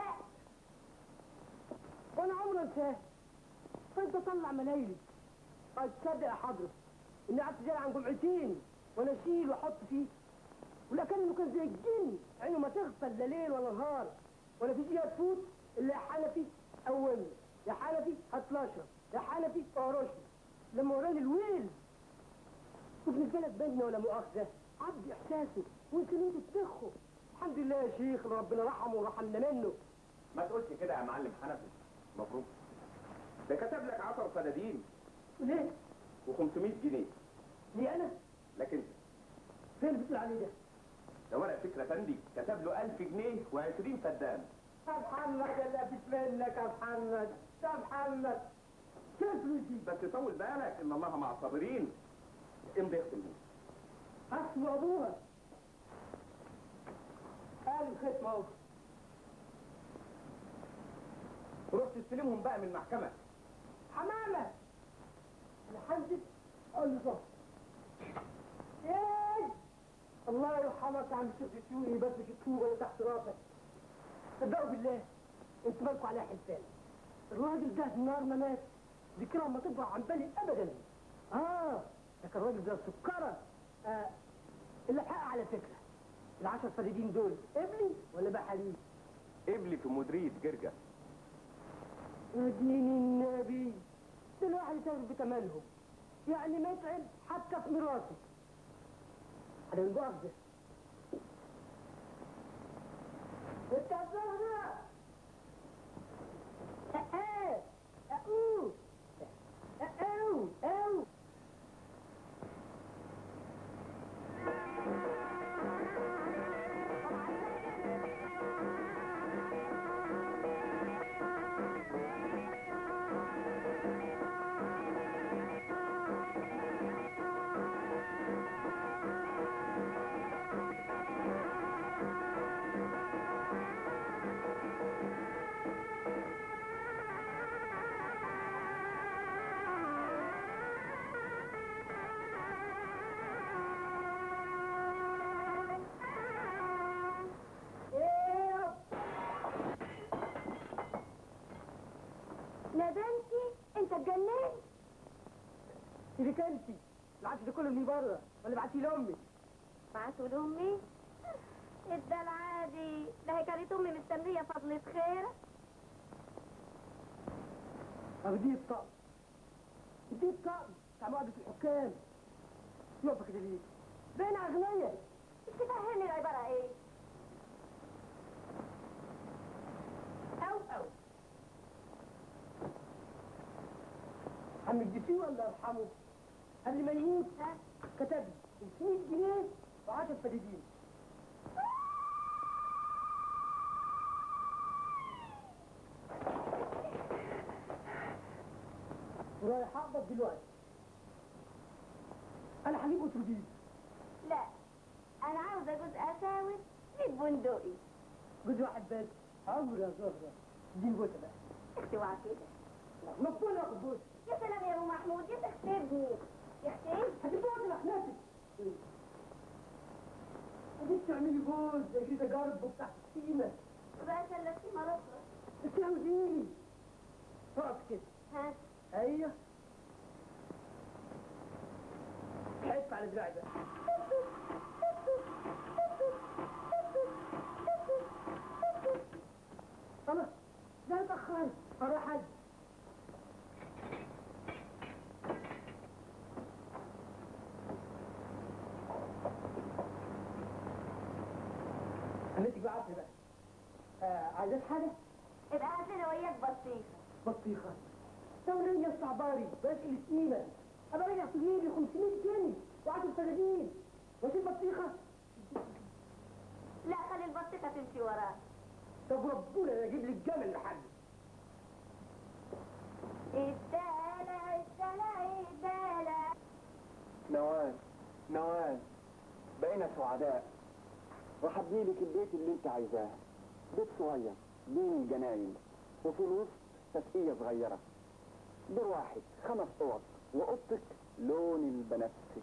وانا عمري انساه فانت طلع ملايلي قد تصدق يا حضرة اني قعدت زيادة عن جمعتين وانا اشيل واحط فيه ولكن انه كان زي الجن عينه ما تغفل لا ليل ولا نهار ولا في دقيقه تفوت الا يا حنفي قومني يا حنفي هات الاشرب يا حنفي اهرشني لما وراني الويل وابن البلد بيننا ولا مؤاخذه عبد احساسه وانت اللي انت تدخه الحمد لله يا شيخ إن ربنا رحمه ورحمنا منه ما تقولش كده يا معلم حنفي مبروك ده كتب لك 10 فدادين ليه؟ و500 جنيه ليه انا؟ لكن فين اللي بتقول عليه ده؟ ده ورق فكرة فندي كتب له 1000 جنيه و20 فدان يا محمد اللي بتمنك يا محمد يا محمد كيف الفلوس دي؟ بس طول بالك ان الله مع الصابرين امضي اختم دي اختم ابوها قال الختم اهو روح تستلمهم بقى من المحكمة حمامة انا حنزل اقول له صح ايه الله يرحمك يا عم الشيخ دسوقي بس مش الطوبة اللي تحت راسك صدقوا بالله انتوا مالكوا عليها حلفان الراجل ده النار ما مات ذكرها ما تطلع عن بالي ابدا اه لكن الراجل ده سكرة آه اللي حق على فكرة العشر فريدين دول ابني ولا بقى حليب قبلي في مديرية جرجة يا دين النبي ده الواحد يسافر بتمنهم يعني ما يتعب حتى في مراسي على المؤاخذة يا بنتي انت اتجننت اللي كلتي العفش ده كله من بره ولا بعتيه لامي بعتوا لامي الدلع دي ده هي كانت امي مستنيه فضلة خير طب دي الطقم دي الطقم بتاع مقعدة الحكام يقف كده ليه؟ باين اغنياء تفهمني العباره ايه او او عم الجسيم ولا يرحمه قبل ما يموت ها كتب لي 100 جنيه و10 فدادين ورايح اقبض دلوقتي انا هجيب اتوبيس لا انا عاوزه جزء اساوس 100 بندقي جوز واحد بس عمري يا زهرة دي البوسه بقى اختي وعى كده مقبول اخد بوسه يا سلام يا ابو محمود يا تختبني يا اختي هجيب بوسه لحناتك هجيب تعملي بوز زي كده جرب بتاع السيمه بقى سلفتي مرضنا انت عاوزيني تقف كده ها ايوه حس على دراعي بقى خلاص لا تأخر اروح حد خليتك بقى عارفة بقى آه عايزات حاجة؟ ابقى هات لنا وياك بطيخه بطيخة دولية استعباري بلاش السيمة أبقى راجع في جيبي 500 جنيه و10 فدادين واشيل بطيخة لا خلي البطيخه تمشي وراك طب ربنا انا اجيب لك جمل لحد الدلع الدلع الدلع نوال نوال بقينا سعداء راح ابني لك البيت اللي انت عايزاه بيت صغير بين جناين وفي الوسط تسقية صغيرة دور واحد خمس اوض واوضتك لون البنفسج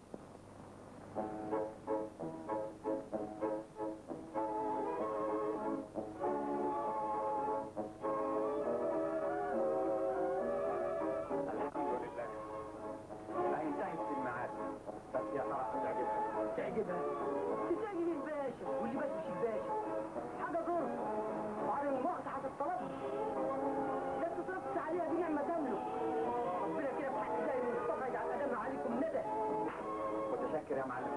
الحمد لله ما انتهت في الميعاد بس يا ترى هتعجبها تعجبها تتعجب الباشا واللي بس مش الباشا حاجة ظرف وعلى المقطع هتطلب لا تصرفش عليها دي نعمة تملك ربنا كده بحق زي المصطفى يجعل أدمها عليكم ندى متشكر يا معلم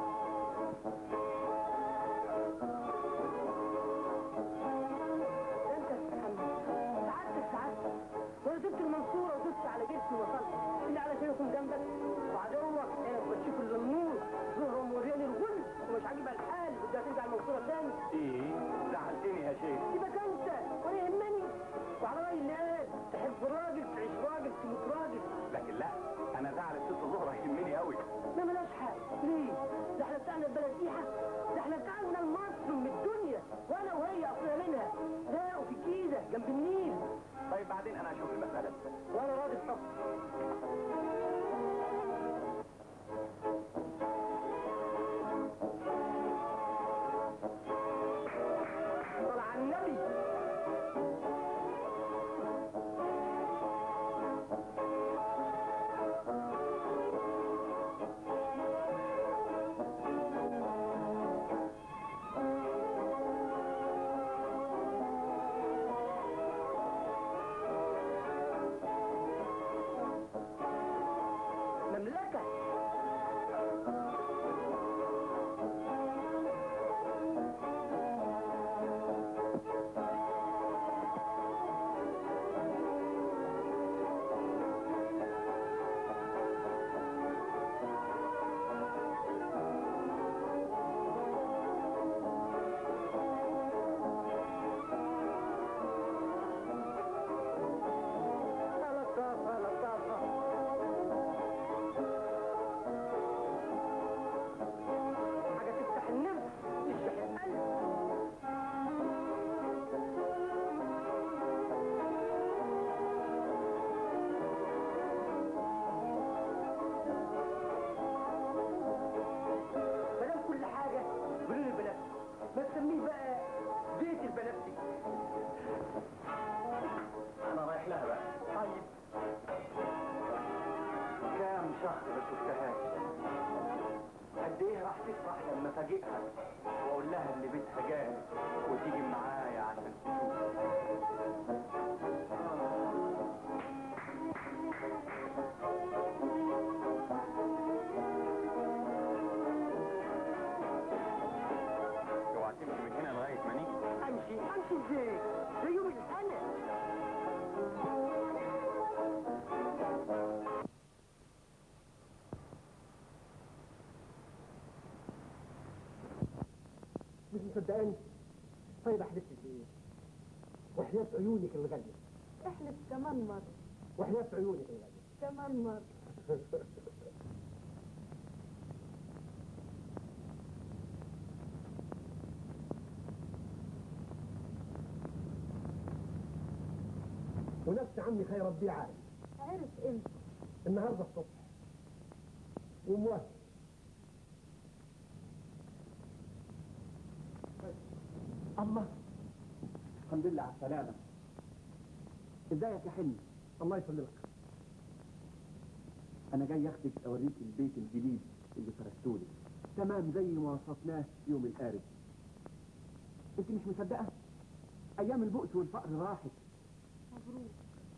انت تتحمل سعادتك سعادتك وانا سبت المنصورة ودست على جسمي وصلت اللي علشان اكون جنبك وعدوك انا بتشوف الا النور زهرة مورياني الغل ومش عاجبها الحال بدها ترجع المنصورة تاني ايه زعلتني يا شيخ سيبك انت ولا يهمني وعلى رأي الناس تحب راجل تعيش راجل تموت راجل لكن لا انا زعل الست زهره يهمني قوي ما ملاش حق ليه؟ ده احنا بتاعنا البلديحة ده احنا بتاعنا المصر من الدنيا وانا وهي اصلنا منها لا وفي الجيزة جنب النيل طيب بعدين انا اشوف المساله وانا راضي بحكم طلع على النبي شفتهاش قد ايه راح تفرح لما فاجئها واقول لها اللي بيتها جاهز وتيجي معايا عشان تشوف اوعى تمشي من هنا لغايه ما نيجي امشي امشي ازاي ده يوم السنه مش مصدقاني طيب احلف لك ايه وحياة عيونك الغالية احلف كمان مرة وحياة عيونك الغالية كمان مرة ونفس عمي خير ربي عارف عرف امتى النهارده الصبح وموافق الله الحمد لله على السلامة ازيك يا حلمي الله يسلمك انا جاي اخدك اوريك البيت الجديد اللي فرشتولي تمام زي ما وصفناه يوم القارب انت مش مصدقة ايام البؤس والفقر راحت مبروك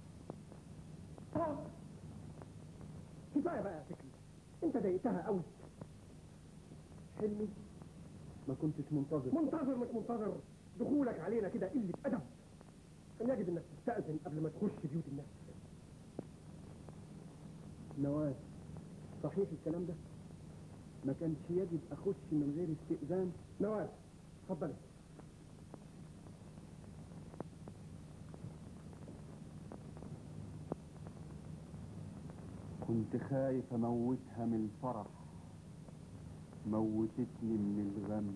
كفايه بقى يا فكري انت ضايقتها قوي حلمي ما كنتش منتظر منتظر مش منتظر دخولك علينا كده قله ادب كان يجب انك تستاذن قبل ما تخش بيوت الناس نواف صحيح الكلام ده ما كانش يجب اخش من غير استئذان نواف اتفضلي كنت خايف اموتها من الفرح موتتني من الغم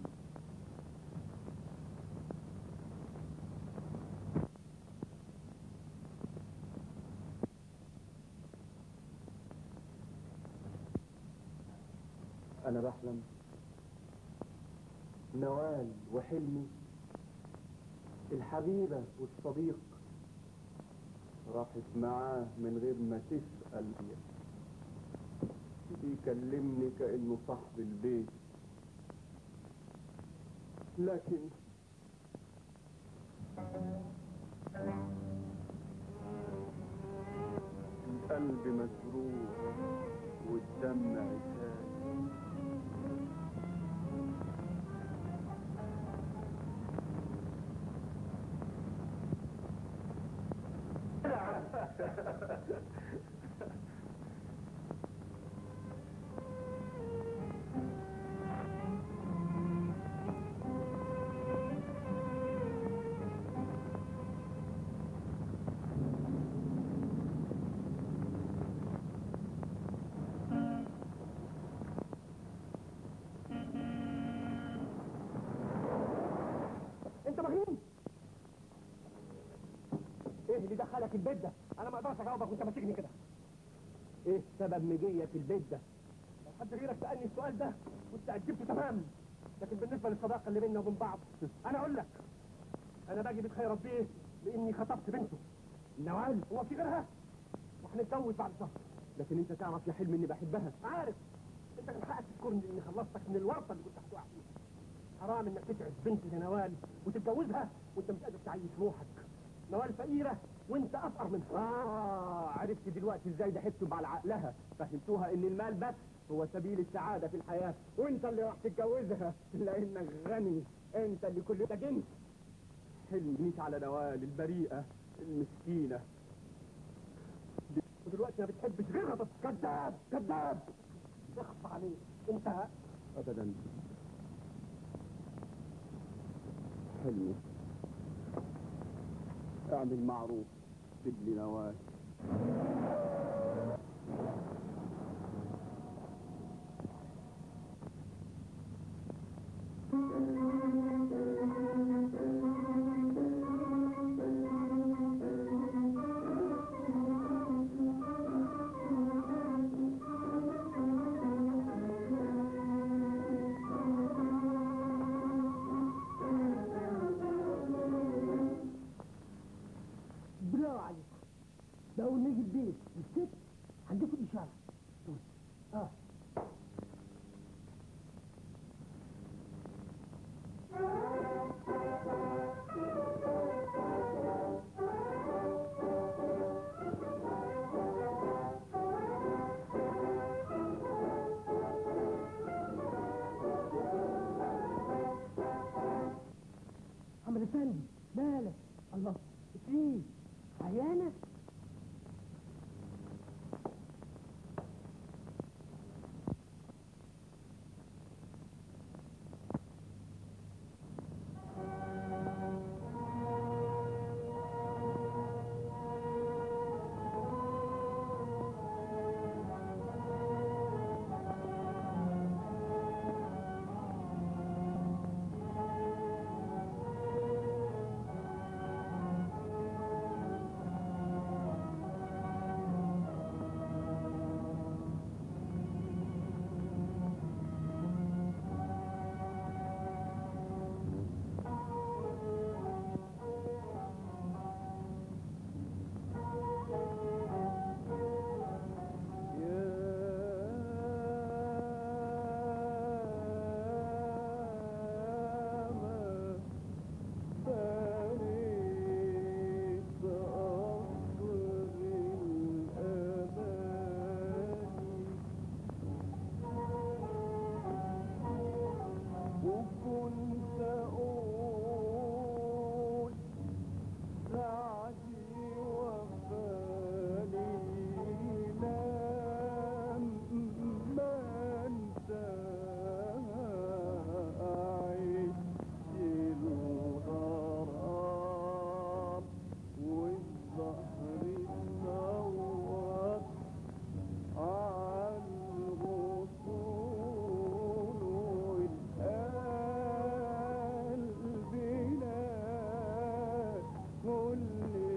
انا بحلم نوال وحلمي الحبيبة والصديق راحت معاه من غير ما تسأل يكلمني كأنه صاحب البيت لكن القلب مسرور والدمع سال انت مجنون ايه اللي دخلك البيت ده انا ما اقدرش اجاوبك وانت ماسكني كده ايه سبب مجية في البيت ده لو حد غيرك سالني السؤال ده كنت اجبته تمام لكن بالنسبه للصداقه اللي بيننا وبين بعض انا اقول لك انا باجي بيت خير ربيه لاني خطبت بنته نوال هو في غيرها وهنتجوز بعد شهر لكن انت تعرف يا حلمي اني بحبها عارف انت كان حقك تشكرني اني خلصتك من الورطه اللي كنت هتقع فيها حرام انك تتعب بنتي زي نوال وتتجوزها وانت مش قادر تعيش روحك نوال فقيره وانت افقر منها اه عرفت دلوقتي ازاي ضحكتوا على عقلها فهمتوها ان المال بس هو سبيل السعادة في الحياة وانت اللي راح تتجوزها لانك غني انت اللي كل ده جنس حلميش على نوال البريئة المسكينة ودلوقتي ما بتحبش غيرها بس كذاب كذاب اخفى عليك انت ابدا حلمي اعمل معروف سيب لي نوال برافو عليك لو نجي البيت الست هنديكوا الإشارة اه الله في عيانة وكنت أقول سعدي وفاني لما انت أعيش الغرام والظهر نور عالغصون والقلب لا كل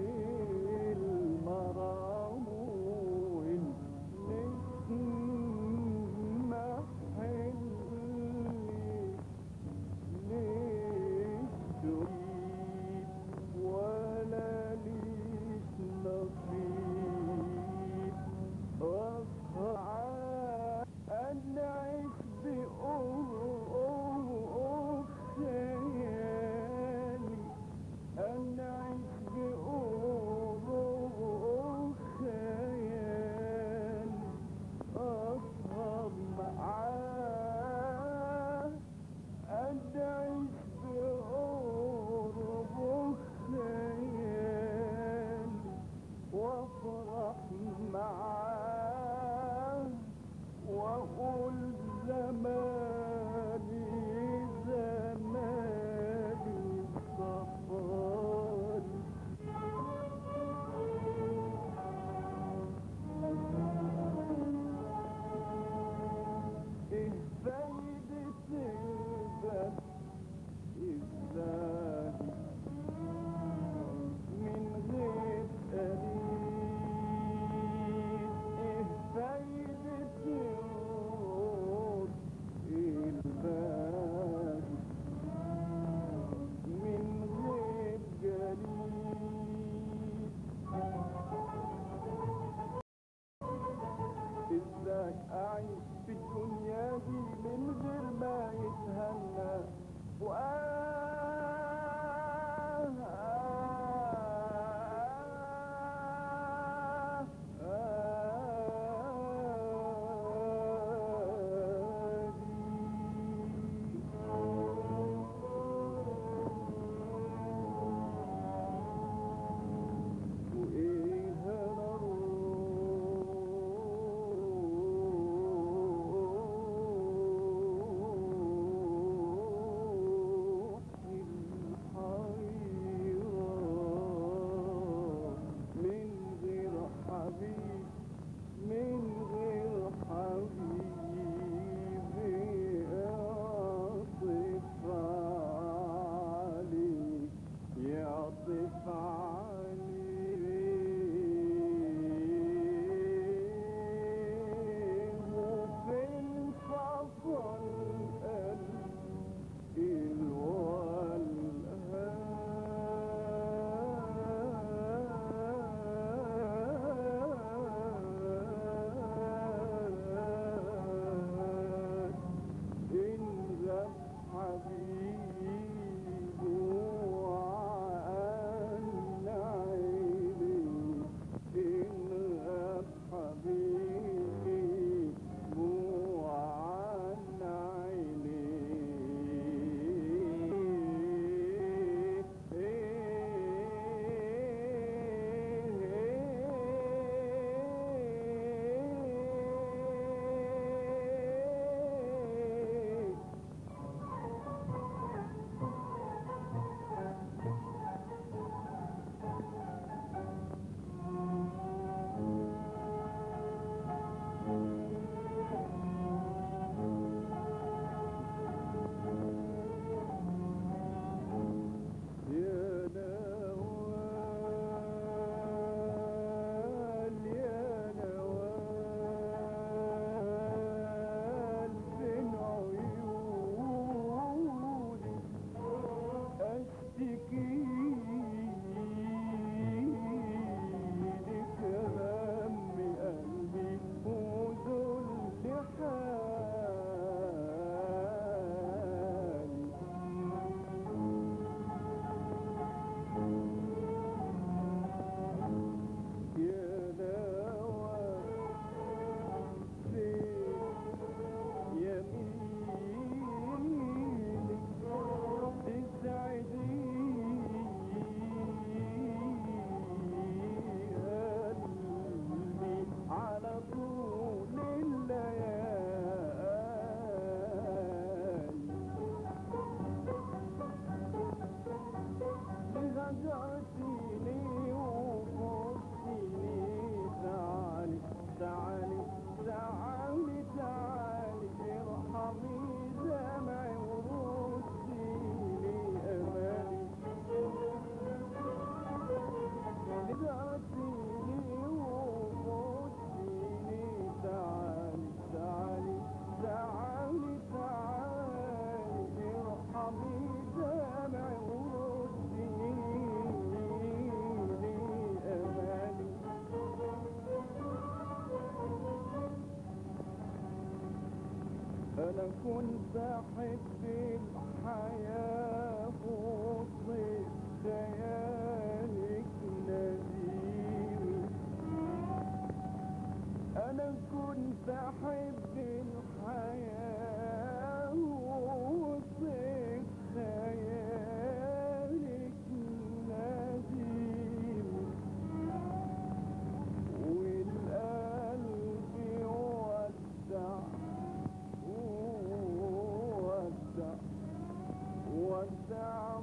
المرام والنسمة حلي ليش تريد ولا ليش نصيب أصعب أن نعيش بأوف خيالي أن نعيش بأوف خيالي أسهر معاه أن نعيش بأوف خيالي وافرح معاه واقول زماني زماني صفاني ايه فايدة البس ازاي من غير قريب ايه فايدة الروح الباقي من غير جريد ازاي اعيش في الدنيا دي من غير ما يتهنى وإيه أنا روح الحيران من غير حبيب من غير حبيبي يعطف عليك يعطف عليه وفي الفضل الوالهان إن غاب حبيبه عن وسعتيني وفوتيني تعالي تعالي تعالي تعالي ارحمي دمعي ورديني امالي أنا كنت أحب الحياة وصيت خيالك ناديني أنا كنت أحب الحياة وصيت خيالك ناديني والقلب ودع ودع ودع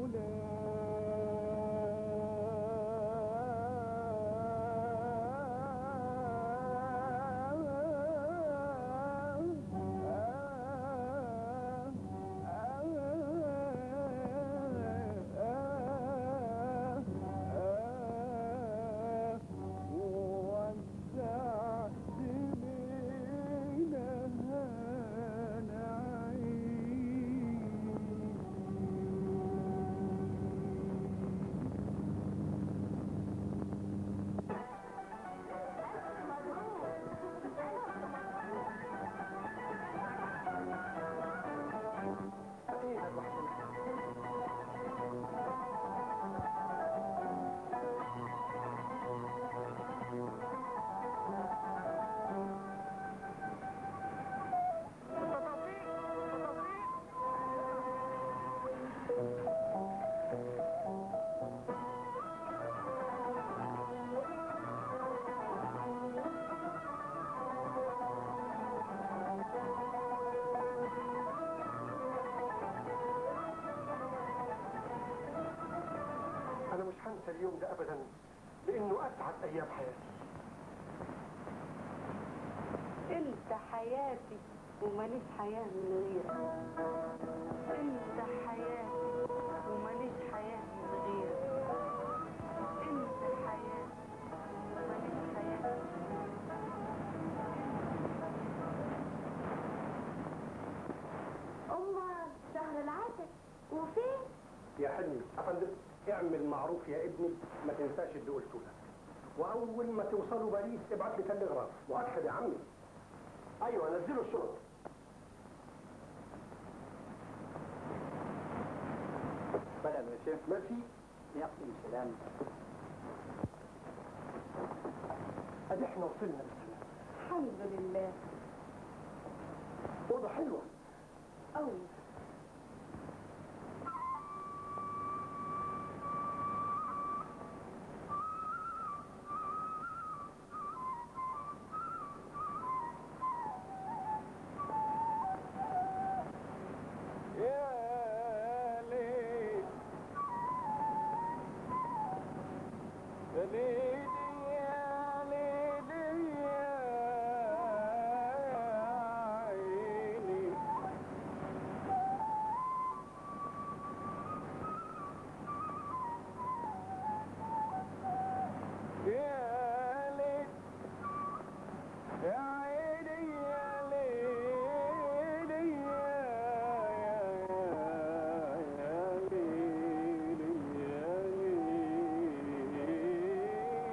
انا مش هنسى اليوم ده ابدا لانه اسعد ايام حياتي انت حياتي وماليش حياة من غيرك انت حياتي وماليش حياة من غيرك انت حياتي وماليش حياة أمال شهر العسل وفين؟ يا حلمي افندم اعمل معروف يا ابني ما تنساش اللي قلته لك واول ما توصلوا باريس ابعت لي تلغراف مؤكد يا عمي ايوه نزلوا الشرط بلى يا شيخ ماشي يقسم السلام ادي احنا وصلنا بالسلام الحمد لله اوضه حلوه أوي يا ليل يا ليل يا ليل يا عيني يا ليل يا عيني يا ليل يا يا ليل يا ليل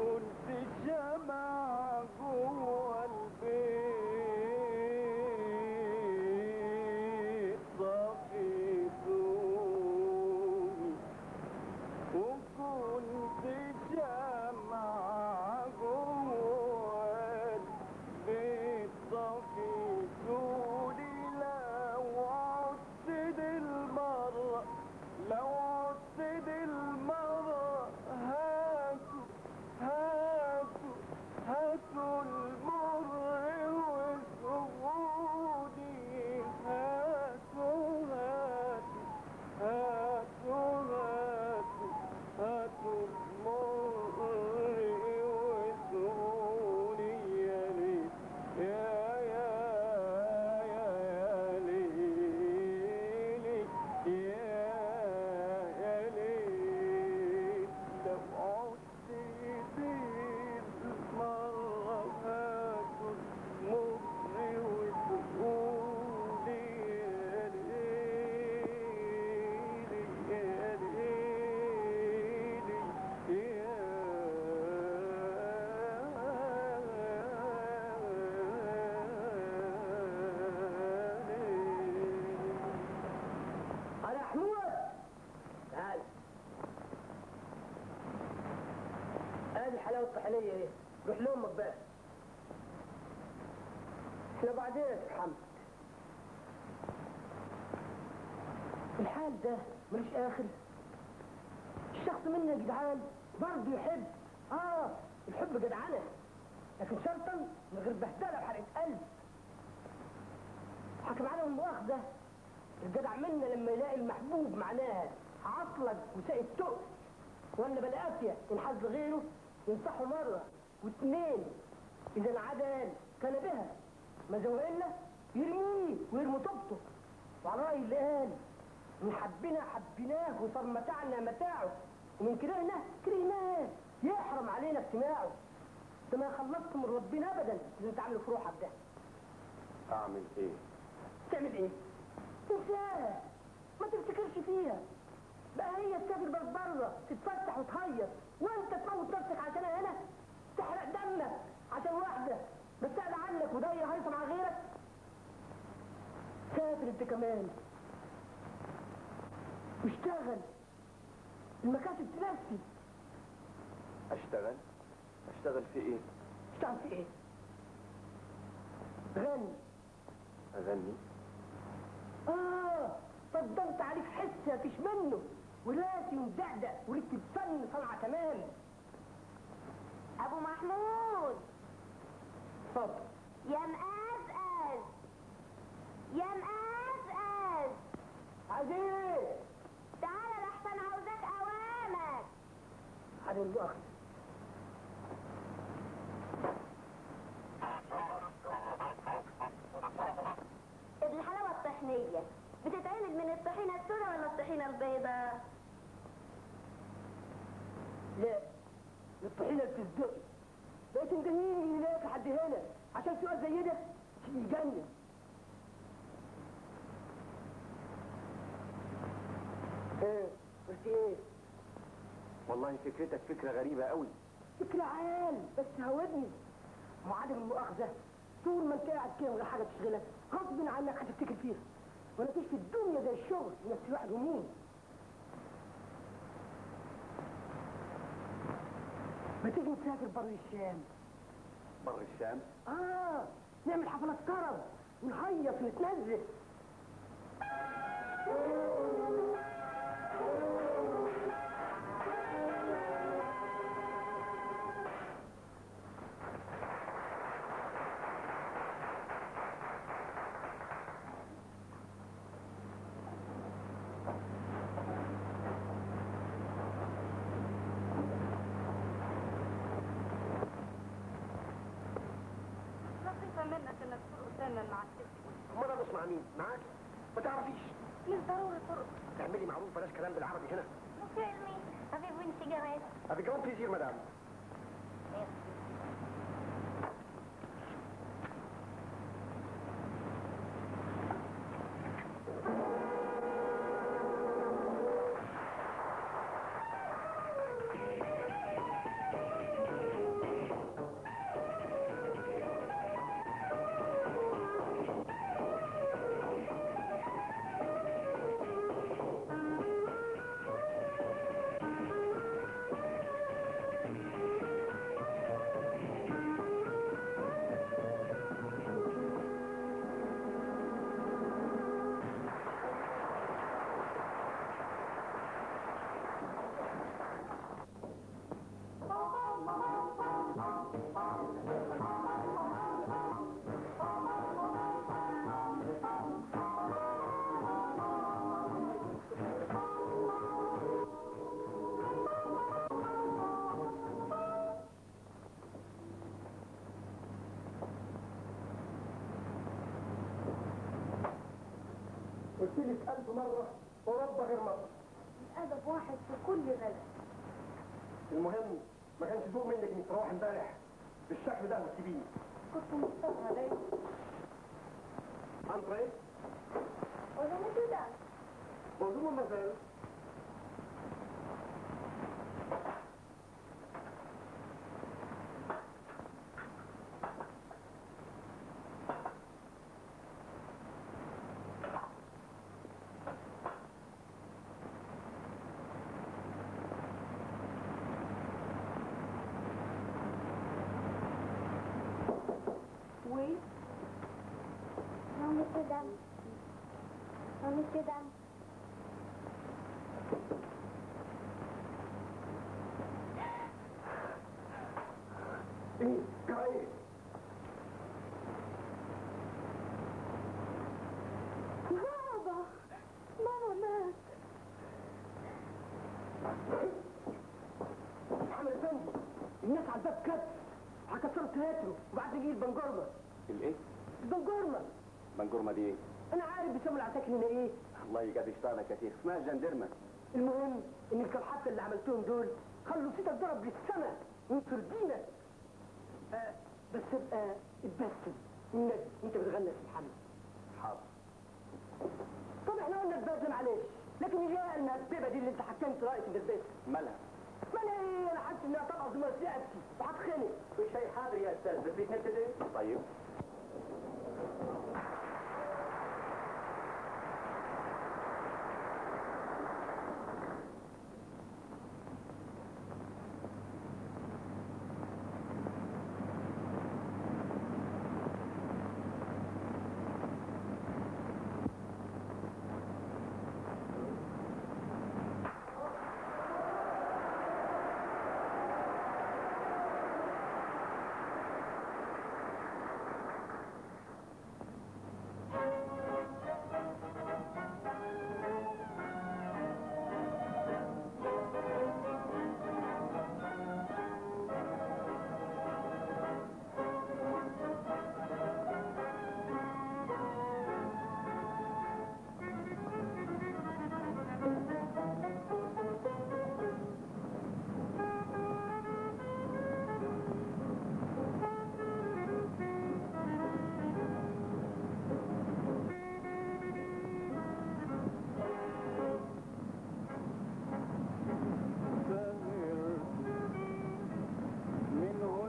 وكنت شمع جوه البيت طفيتوني وكنت شمع جوه البيت طفيتوني لو عدت دي المرة لو عدت دي المرة هاتوا هاتوا هاتوا المر وسعودي هاتوا هاتوا هاتوا هاتوا هاتوا المر وسعودي يا ليل يا يا يا يا ليلي يا يا ليل لو عدت بيد مرة هاتوا المر وسعودي يا ليلي يا ليلي يا على حمود تعال ادي حلاوه الطحينيه ايه روح لامك بقى احنا بعدين يا محمد الحال ده ملوش اخر الشخص منا يا جدعان برضه يحب اه الحب جدعانه لكن شرطا من غير بهدله وحرقه قلب حكم عليهم المؤاخذه الجدع منا لما يلاقي المحبوب معناها عطلك وساقي التقل ولا بالقافية ينحاز لغيره ينصحه مرة واثنين إذا انعدل كان بها ما زوقنا يرميه ويرموا طبطه وعلى رأي اللي قال من حبنا حبيناه وصار متاعنا متاعه ومن كرهنا كرهناه يحرم علينا اجتماعه ده ما خلصت من ربنا ابدا اللي انت عامله في روحك ده اعمل ايه تعمل ايه؟ تنساها ما تفتكرش فيها بقى هي تسافر بس بره تتفسح وتهيص وانت تموت نفسك عشانها هنا تحرق دمك عشان واحده بس قاعده عنك ودايه هايصه مع غيرك سافر انت كمان واشتغل المكاتب تنسي اشتغل اشتغل في ايه اشتغل في ايه؟ غني اغني آه صدمت عليك حس مفيش منه وراسي ومدعدع وريت الفن صنعة تمام ابو محمود اتفضل يا مقزقز يا مقزقز عايز ايه؟ تعالى لحسن عاوزاك اوامك على المؤاخذة الحلاوة الطحينية بتتعمل من الطحينة السوداء ولا الطحينة البيضاء؟ لا الطحينة بتصدقي بقيت مجنين من هناك لحد هنا عشان سؤال زي ده يجنن ايه قلت ايه؟ والله فكرتك فكرة غريبة قوي فكرة عال بس هودني معادل المؤاخذة طول ما انت قاعد كده من غير حاجة تشغلك غصب عنك هتفتكر فيها ولا فيش في الدنيا زي الشغل نفس الواحد هموم ما تيجي نسافر بر الشام بر الشام اه نعمل حفلات كرم ونهيص ونتنزل لطيفة منك انك ترقص دايما مع الست امال انا مع مين معاك ما تعرفيش مش ضروري ترقص تعملي معروف بلاش كلام بالعربي هنا فيلمي avez-vous une cigarette avec grand plaisir madame قلت لك ألف مرة أوروبا غير مصر الأدب واحد في كل بلد المهم ما كانش ذوق منك انك تروح امبارح بالشكل ده وتسيبيني كنت مستغربة ليه انتري ولا كده بونجور مازال Oui. Non, monsieur, dame. Non, monsieur, dame. ايه جرى ايه بابا بابا مات محمد افندي الناس على الباب كتف هكسروا تياترو وبعد يجي البنجرمه الايه؟ البنجرمه منجورمه دي ايه؟ انا عارف بيسموا العساكر هنا ايه الله يجازي شطانك يا شيخ اسمها جندرمه المهم ان الكرحات اللي عملتهم دول خلوا صيتك ضرب للسما وانتوا ردينا آه بس ابقى اتبسم النبي انت بتغنى في الحمد حاضر طب احنا قلنا تبسم معلش لكن الجايه المهببه دي اللي انت حكمت رايك في البسم مالها؟ ما انا ايه انا حاسس انها طبعا زي رقبتي وهتخنق في شيء حاضر يا استاذ بس نبتدي طيب منه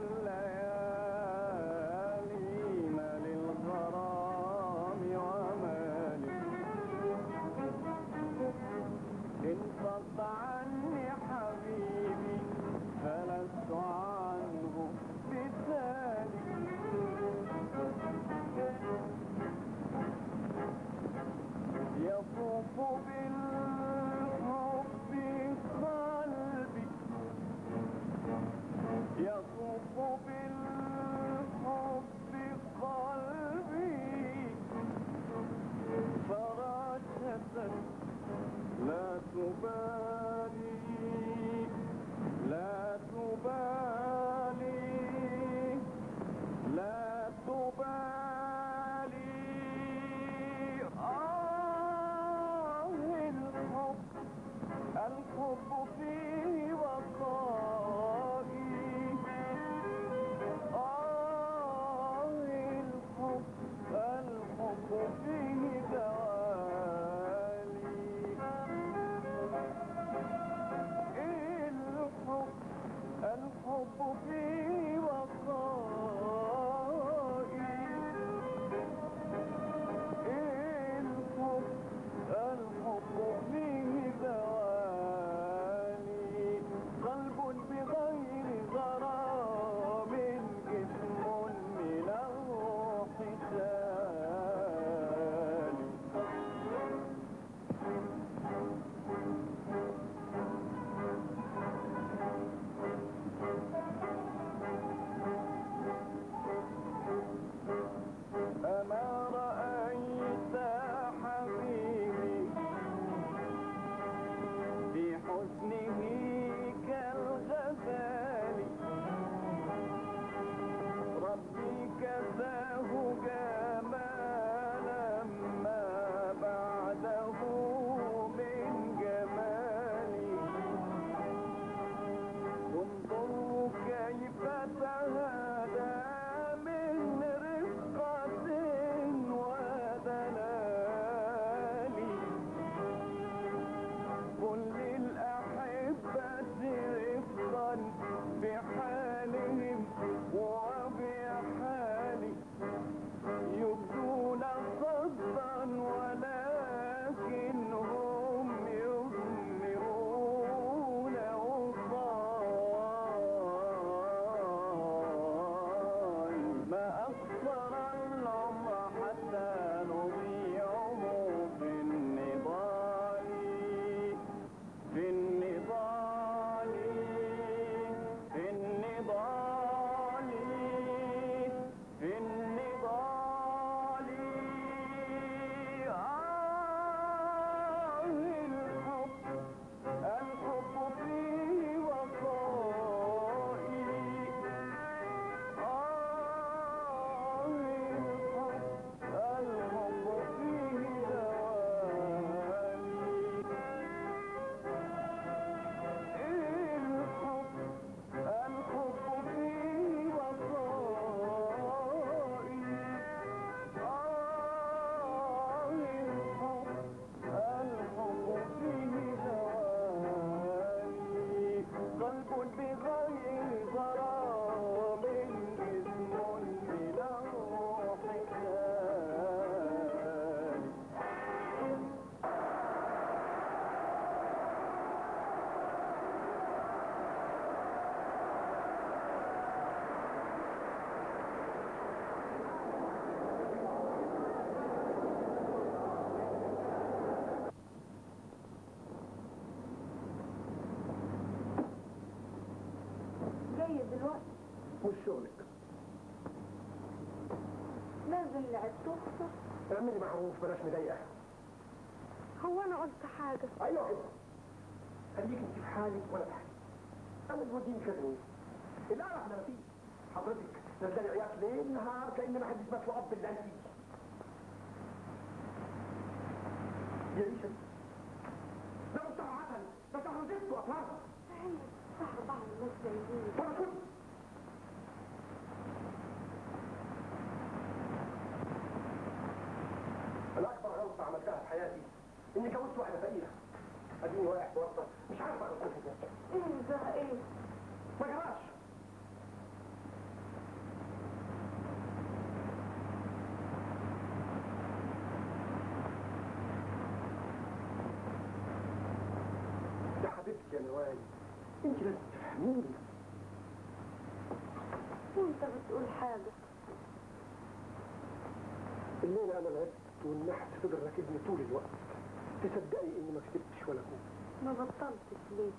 الليالي ما للغرام ومالي انفض عني حبيبي فلست عنه بسالي يطوف بالحب قلبي يطوف بالحب قلبي فراشة لا تبالي لا تبالي لا تبالي آه الحب الحب فيه وقائي آه الحب الحب فيه دوالي الحب الحب فيه وقائي الحب الحب فيه دوالي مش شغلك لازم لعب تخسر اعملي معروف بلاش مضايقه هو انا قلت حاجة ايوه كده خليك انت في حالك وانا في حالي انا الودين خدمي الاعرف انا فيه حضرتك نزلي عياط ليل نهار كان ما حدش بس اب اللي انت يا ريشة ده مش عسل ده شهر زفت واطهار هي صح بعض الناس جايين وانا كنت انا اكبر غلطه عملتها في حياتي اني جوزت واحده فقيره اديني واقع في ورطه مش عارف اخد كل ايه ده ايه ما جراش يا حبيبتي يا نوال انت لازم تفهميني وانت بتقول حاجة الليله انا لعبت والنحس فضل راكبني طول الوقت تصدقي اني ما كسبتش ولا كوب ما بطلتش ليه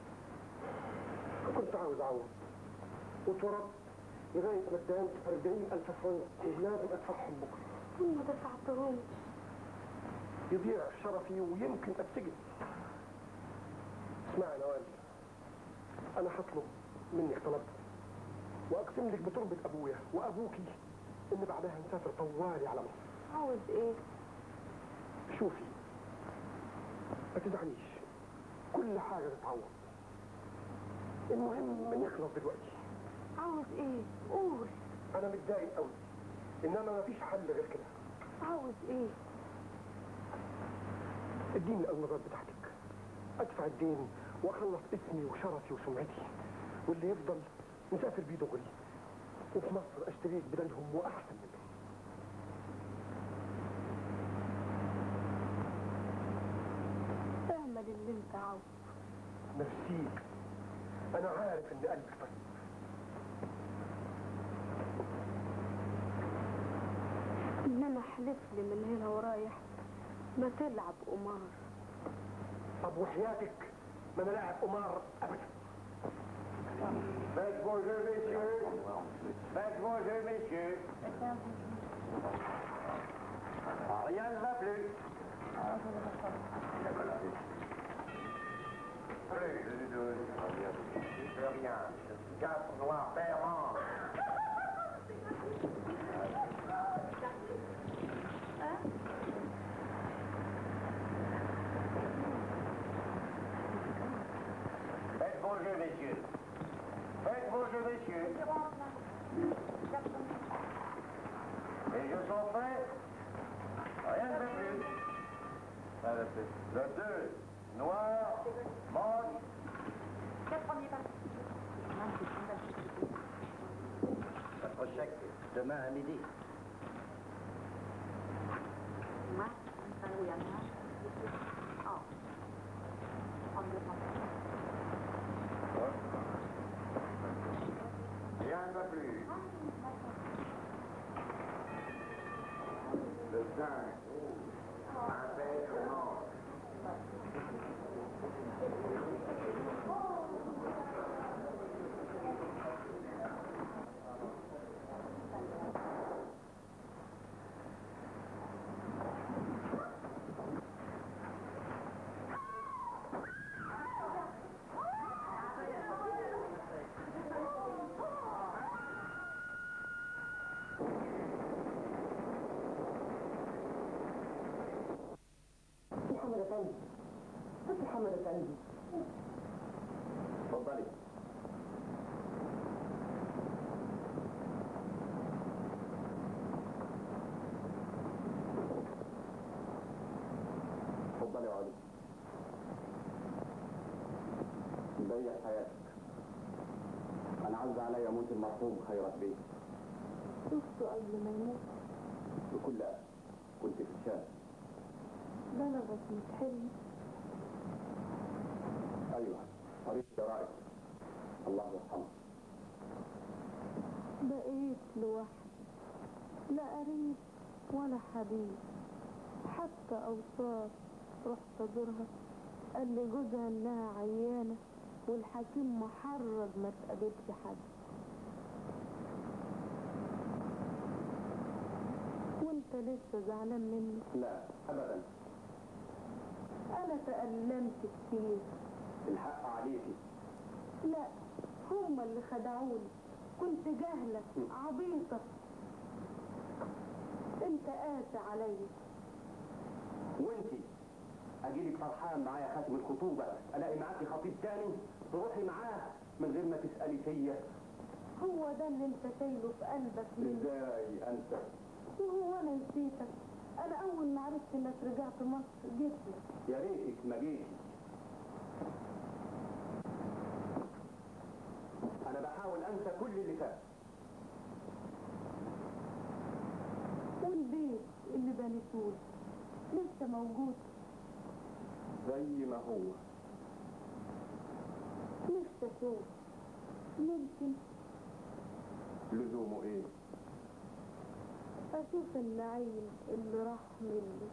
كنت عاوز اعوض واتورطت لغايه ما اتدهنت 40000 فرنك ولازم ادفعهم بكره وما دفعتهمش يضيع شرفي ويمكن اتسجن اسمعي يا نوال انا هطلب منك طلب واقسم لك بتربة ابويا وابوكي ان بعدها نسافر طوالي على مصر عاوز ايه شوفي ما تزعليش كل حاجة تتعوض المهم نخلص دلوقتي عاوز ايه قول انا متضايق قوي انما ما فيش حل غير كده عاوز ايه اديني الالمازات بتاعتك ادفع الدين واخلص اسمي وشرفي وسمعتي واللي يفضل نسافر بيه دغري وفي مصر اشتريك بدلهم واحسن منهم اعمل اللي انت عاوزه نفسيك انا عارف ان قلبك طيب انما احلف لي من هنا ورايح ما تلعب قمار طب وحياتك ما انا لاعب قمار ابدا Faites bonjour, messieurs. Faites bonjour, messieurs. Rien ne va plus. Plus, je douze. Plus rien. Quatre noirs paiement. Faites bonjour, messieurs. Faites bonjour, messieurs. Les jeux sont faits. Rien ne va plus. Le deux, noir, mort. Votre chèque demain à midi. Rien ne va plus. Le 5, un père mort. محمد افندي بس محمد افندي اتفضلي اتفضلي يا علي ضيع حياتك انا عاوز علي اموت المرحوم خيرت بيه شفته قبل ما يموت بكل أسف كنت في الشارع بلغت متحلم ايوه طريق جرائم الله يرحمه بقيت لوحدي لا قريب ولا حبيب حتى أوصاف رحت أزورها قال لي جوزها إنها عيانة والحكيم محرج ما تقابلش حد لسه زعلان مني لا ابدا انا تألمت كتير الحق عليكي لا هم اللي خدعوني كنت جاهلة عبيطة انت قاسي عليا وانتي اجيلك فرحان معايا خاتم الخطوبه الاقي معاكي خطيب تاني تروحي معاه من غير ما تسالي فيا هو ده اللي انت شايله في قلبك مني ازاي انت وهو انا نسيتك انا اول ما عرفت انك رجعت مصر جيت لك يا ريتك ما جيتي انا بحاول انسى كل اللي فات والبيت اللي بنيتوه لسه موجود زي ما هو نفسي اشوف ممكن لزومه ايه اشوف النعيم اللي راح مني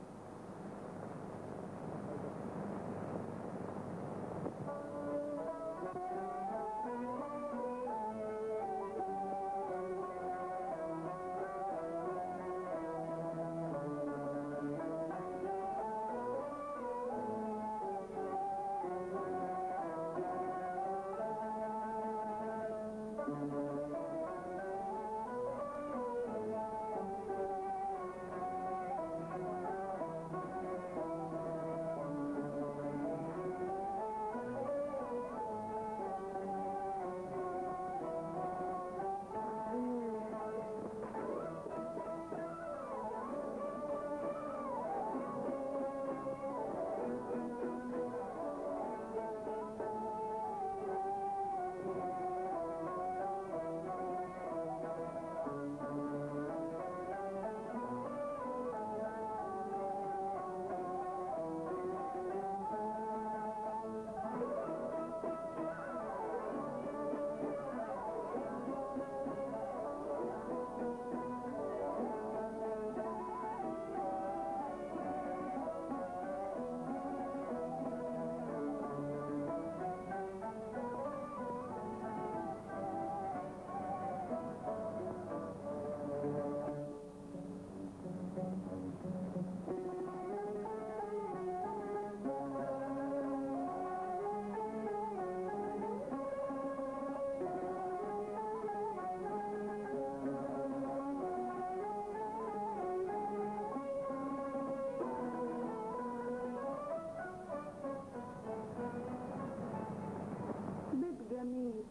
بيت جميل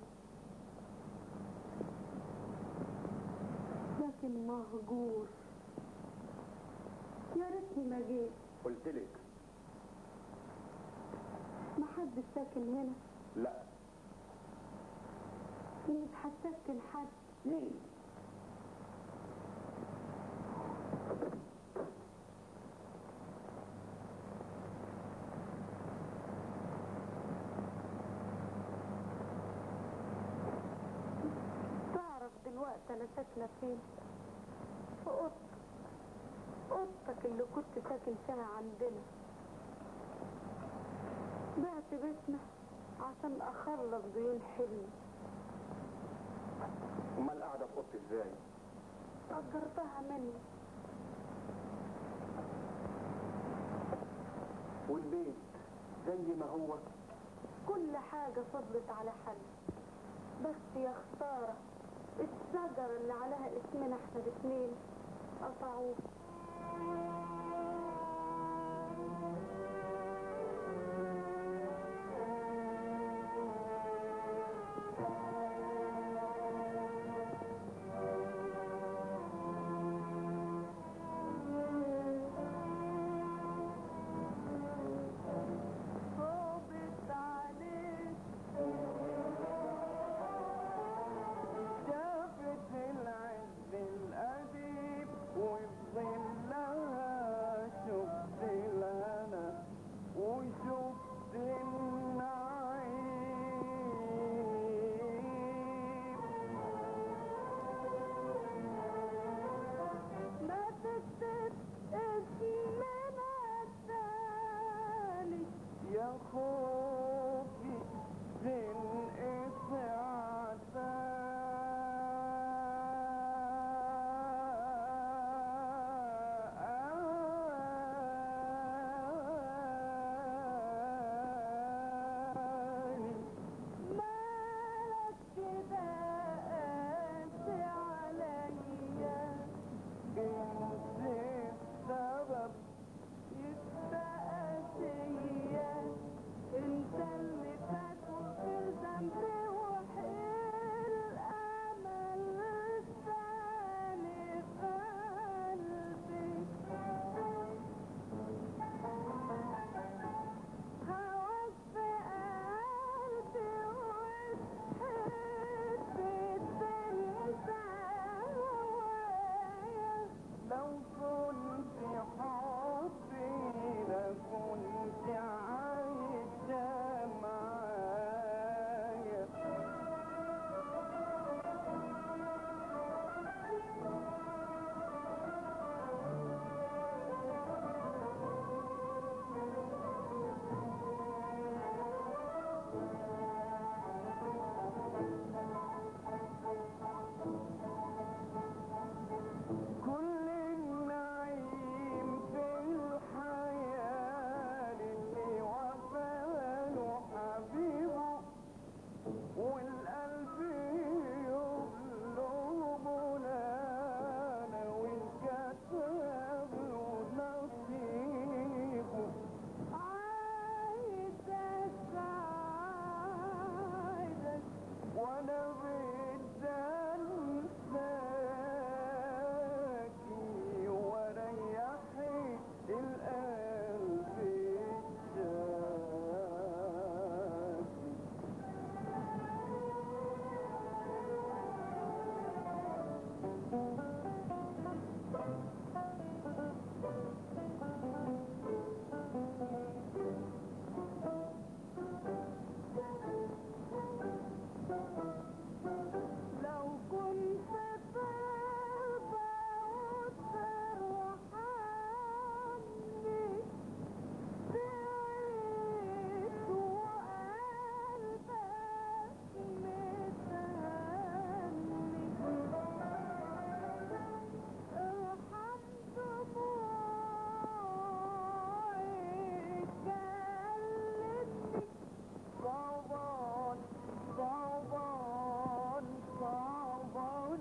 لكن مهجور يا ريتني ما جيت قلت لك ما حد ساكن هنا لا مش هتسكن حد مين تعرف دلوقتي انا ساكنه فين في اوضتك اوضتك اللي كنت ساكن فيها عندنا بعت بيتنا عشان اخلص ديون حلمي امال قاعده في اوضتي ازاي اجرتها مني والبيت زي ما هو كل حاجة فضلت على حل بس يا خسارة الشجرة اللي عليها اسمنا احنا الاتنين قطعوه صوبت عليك شافت العز القديم وفي ظلها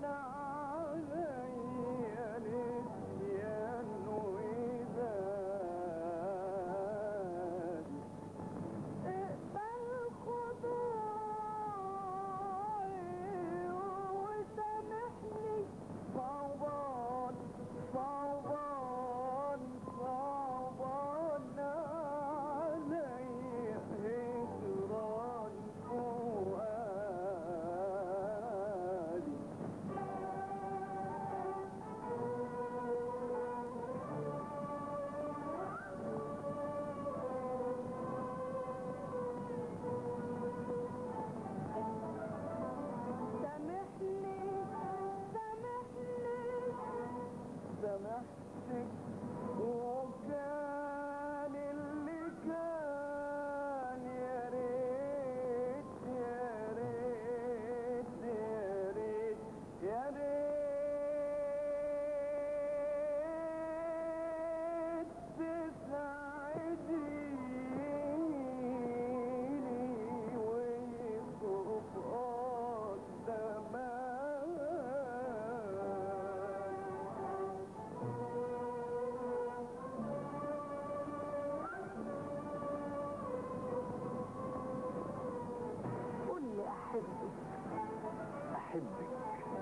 أحبك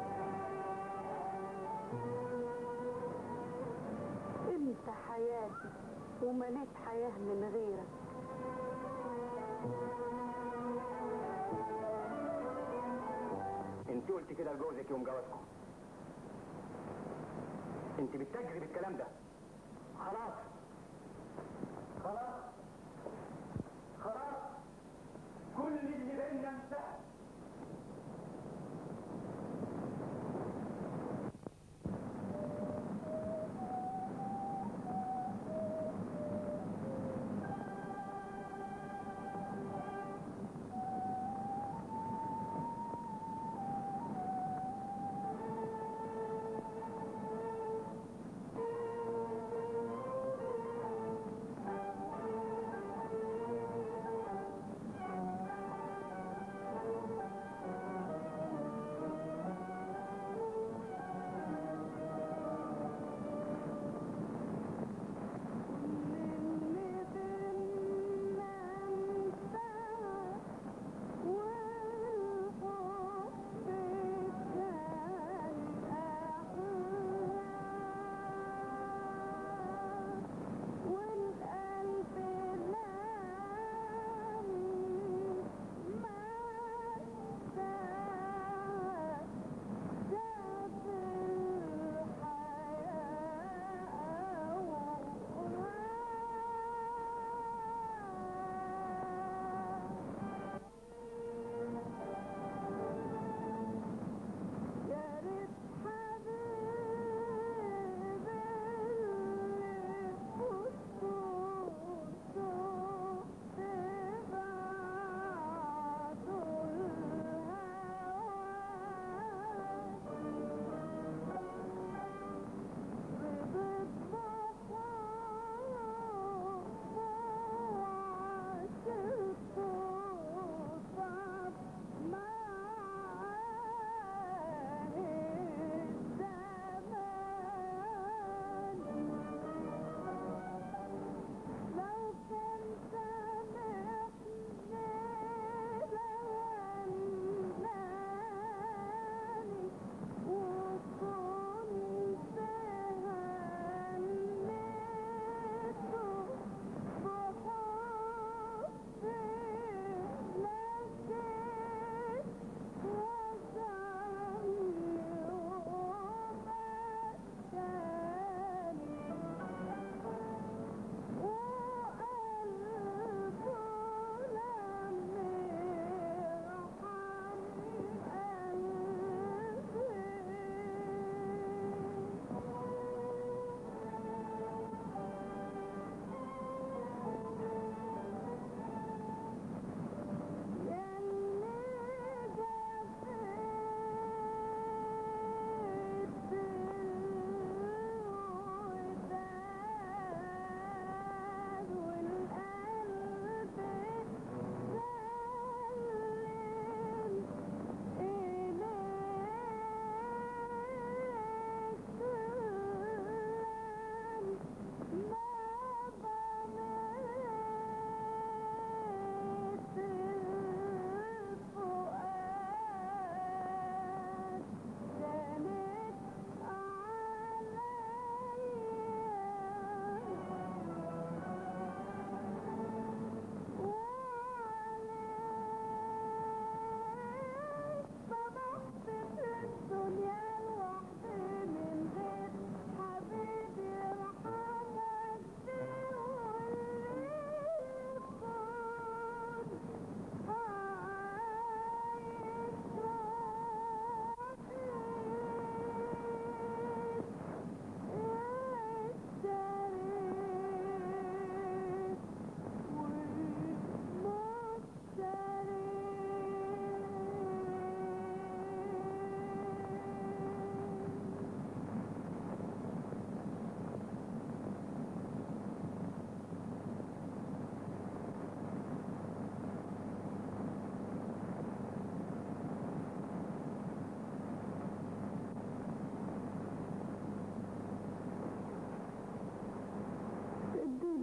انت حياتي ومليت حياة من غيرك انت قلت كده لجوزك يوم جوازكم انت بتجري بالكلام ده خلاص خلاص خلاص كل اللي بينا انتهى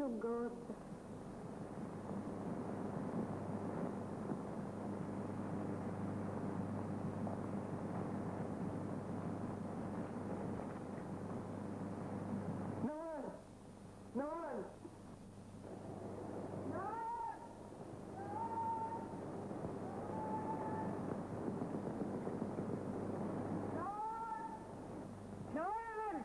له الجواب ده نوال نوال نوال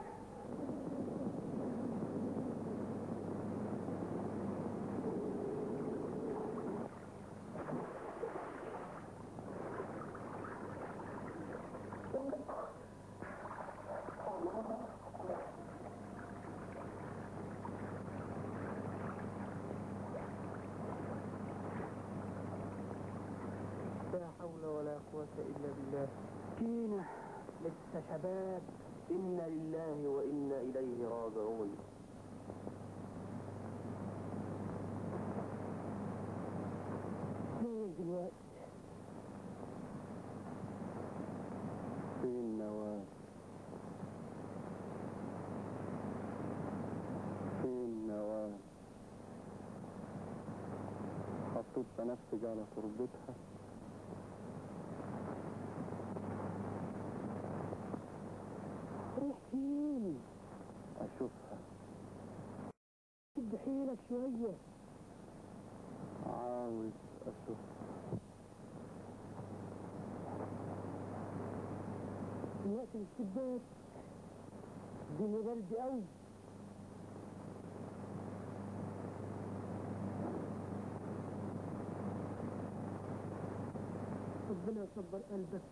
لا حول ولا قوة إلا بالله كينا لسه شباب إنا لله وإنا إليه راجعون فين دلوقتي فين نوال فين نوال حطيت نفسك على تربتها روح فين اشوفها شد حيلك شوية عاوز اشوفها وقت الشباك الدنيا برد قوي ربنا يصبر قلبك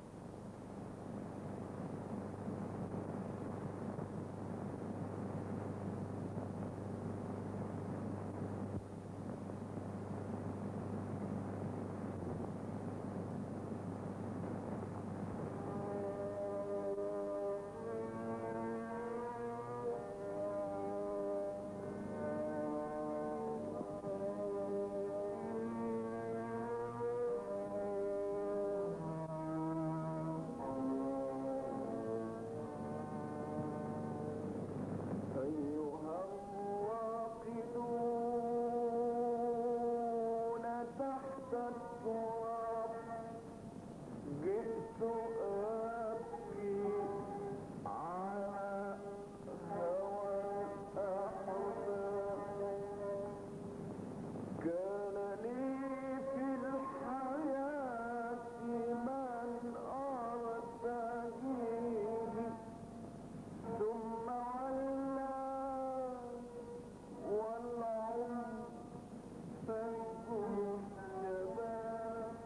أيها الراقدون تحت التراب جئت أبكي على هوى الأحباب كان لي في الحياة من أرتجيه ثم علا والعمر فيكم الشباب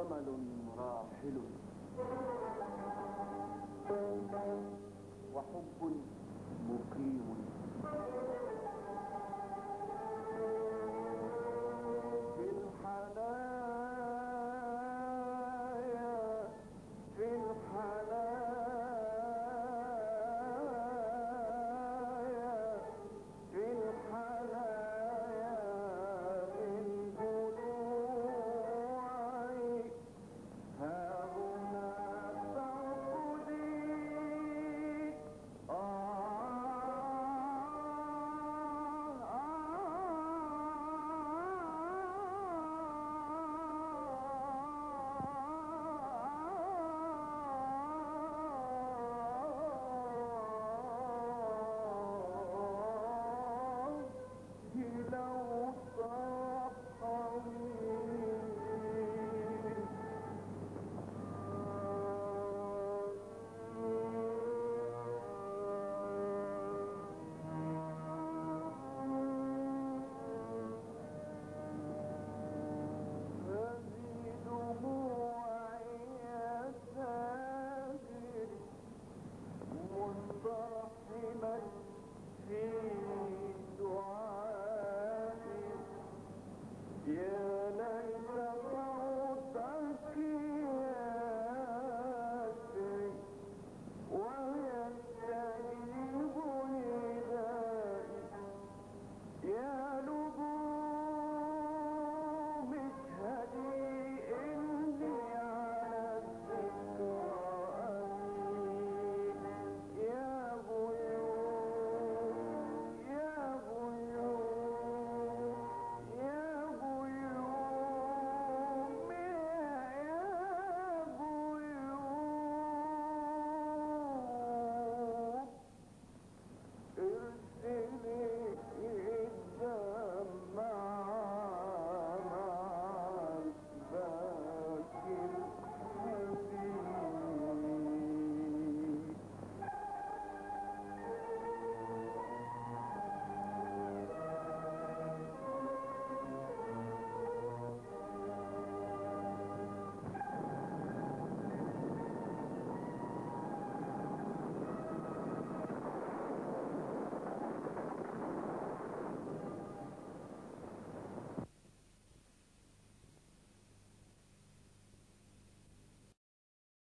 وأمل راحل وحب مقيم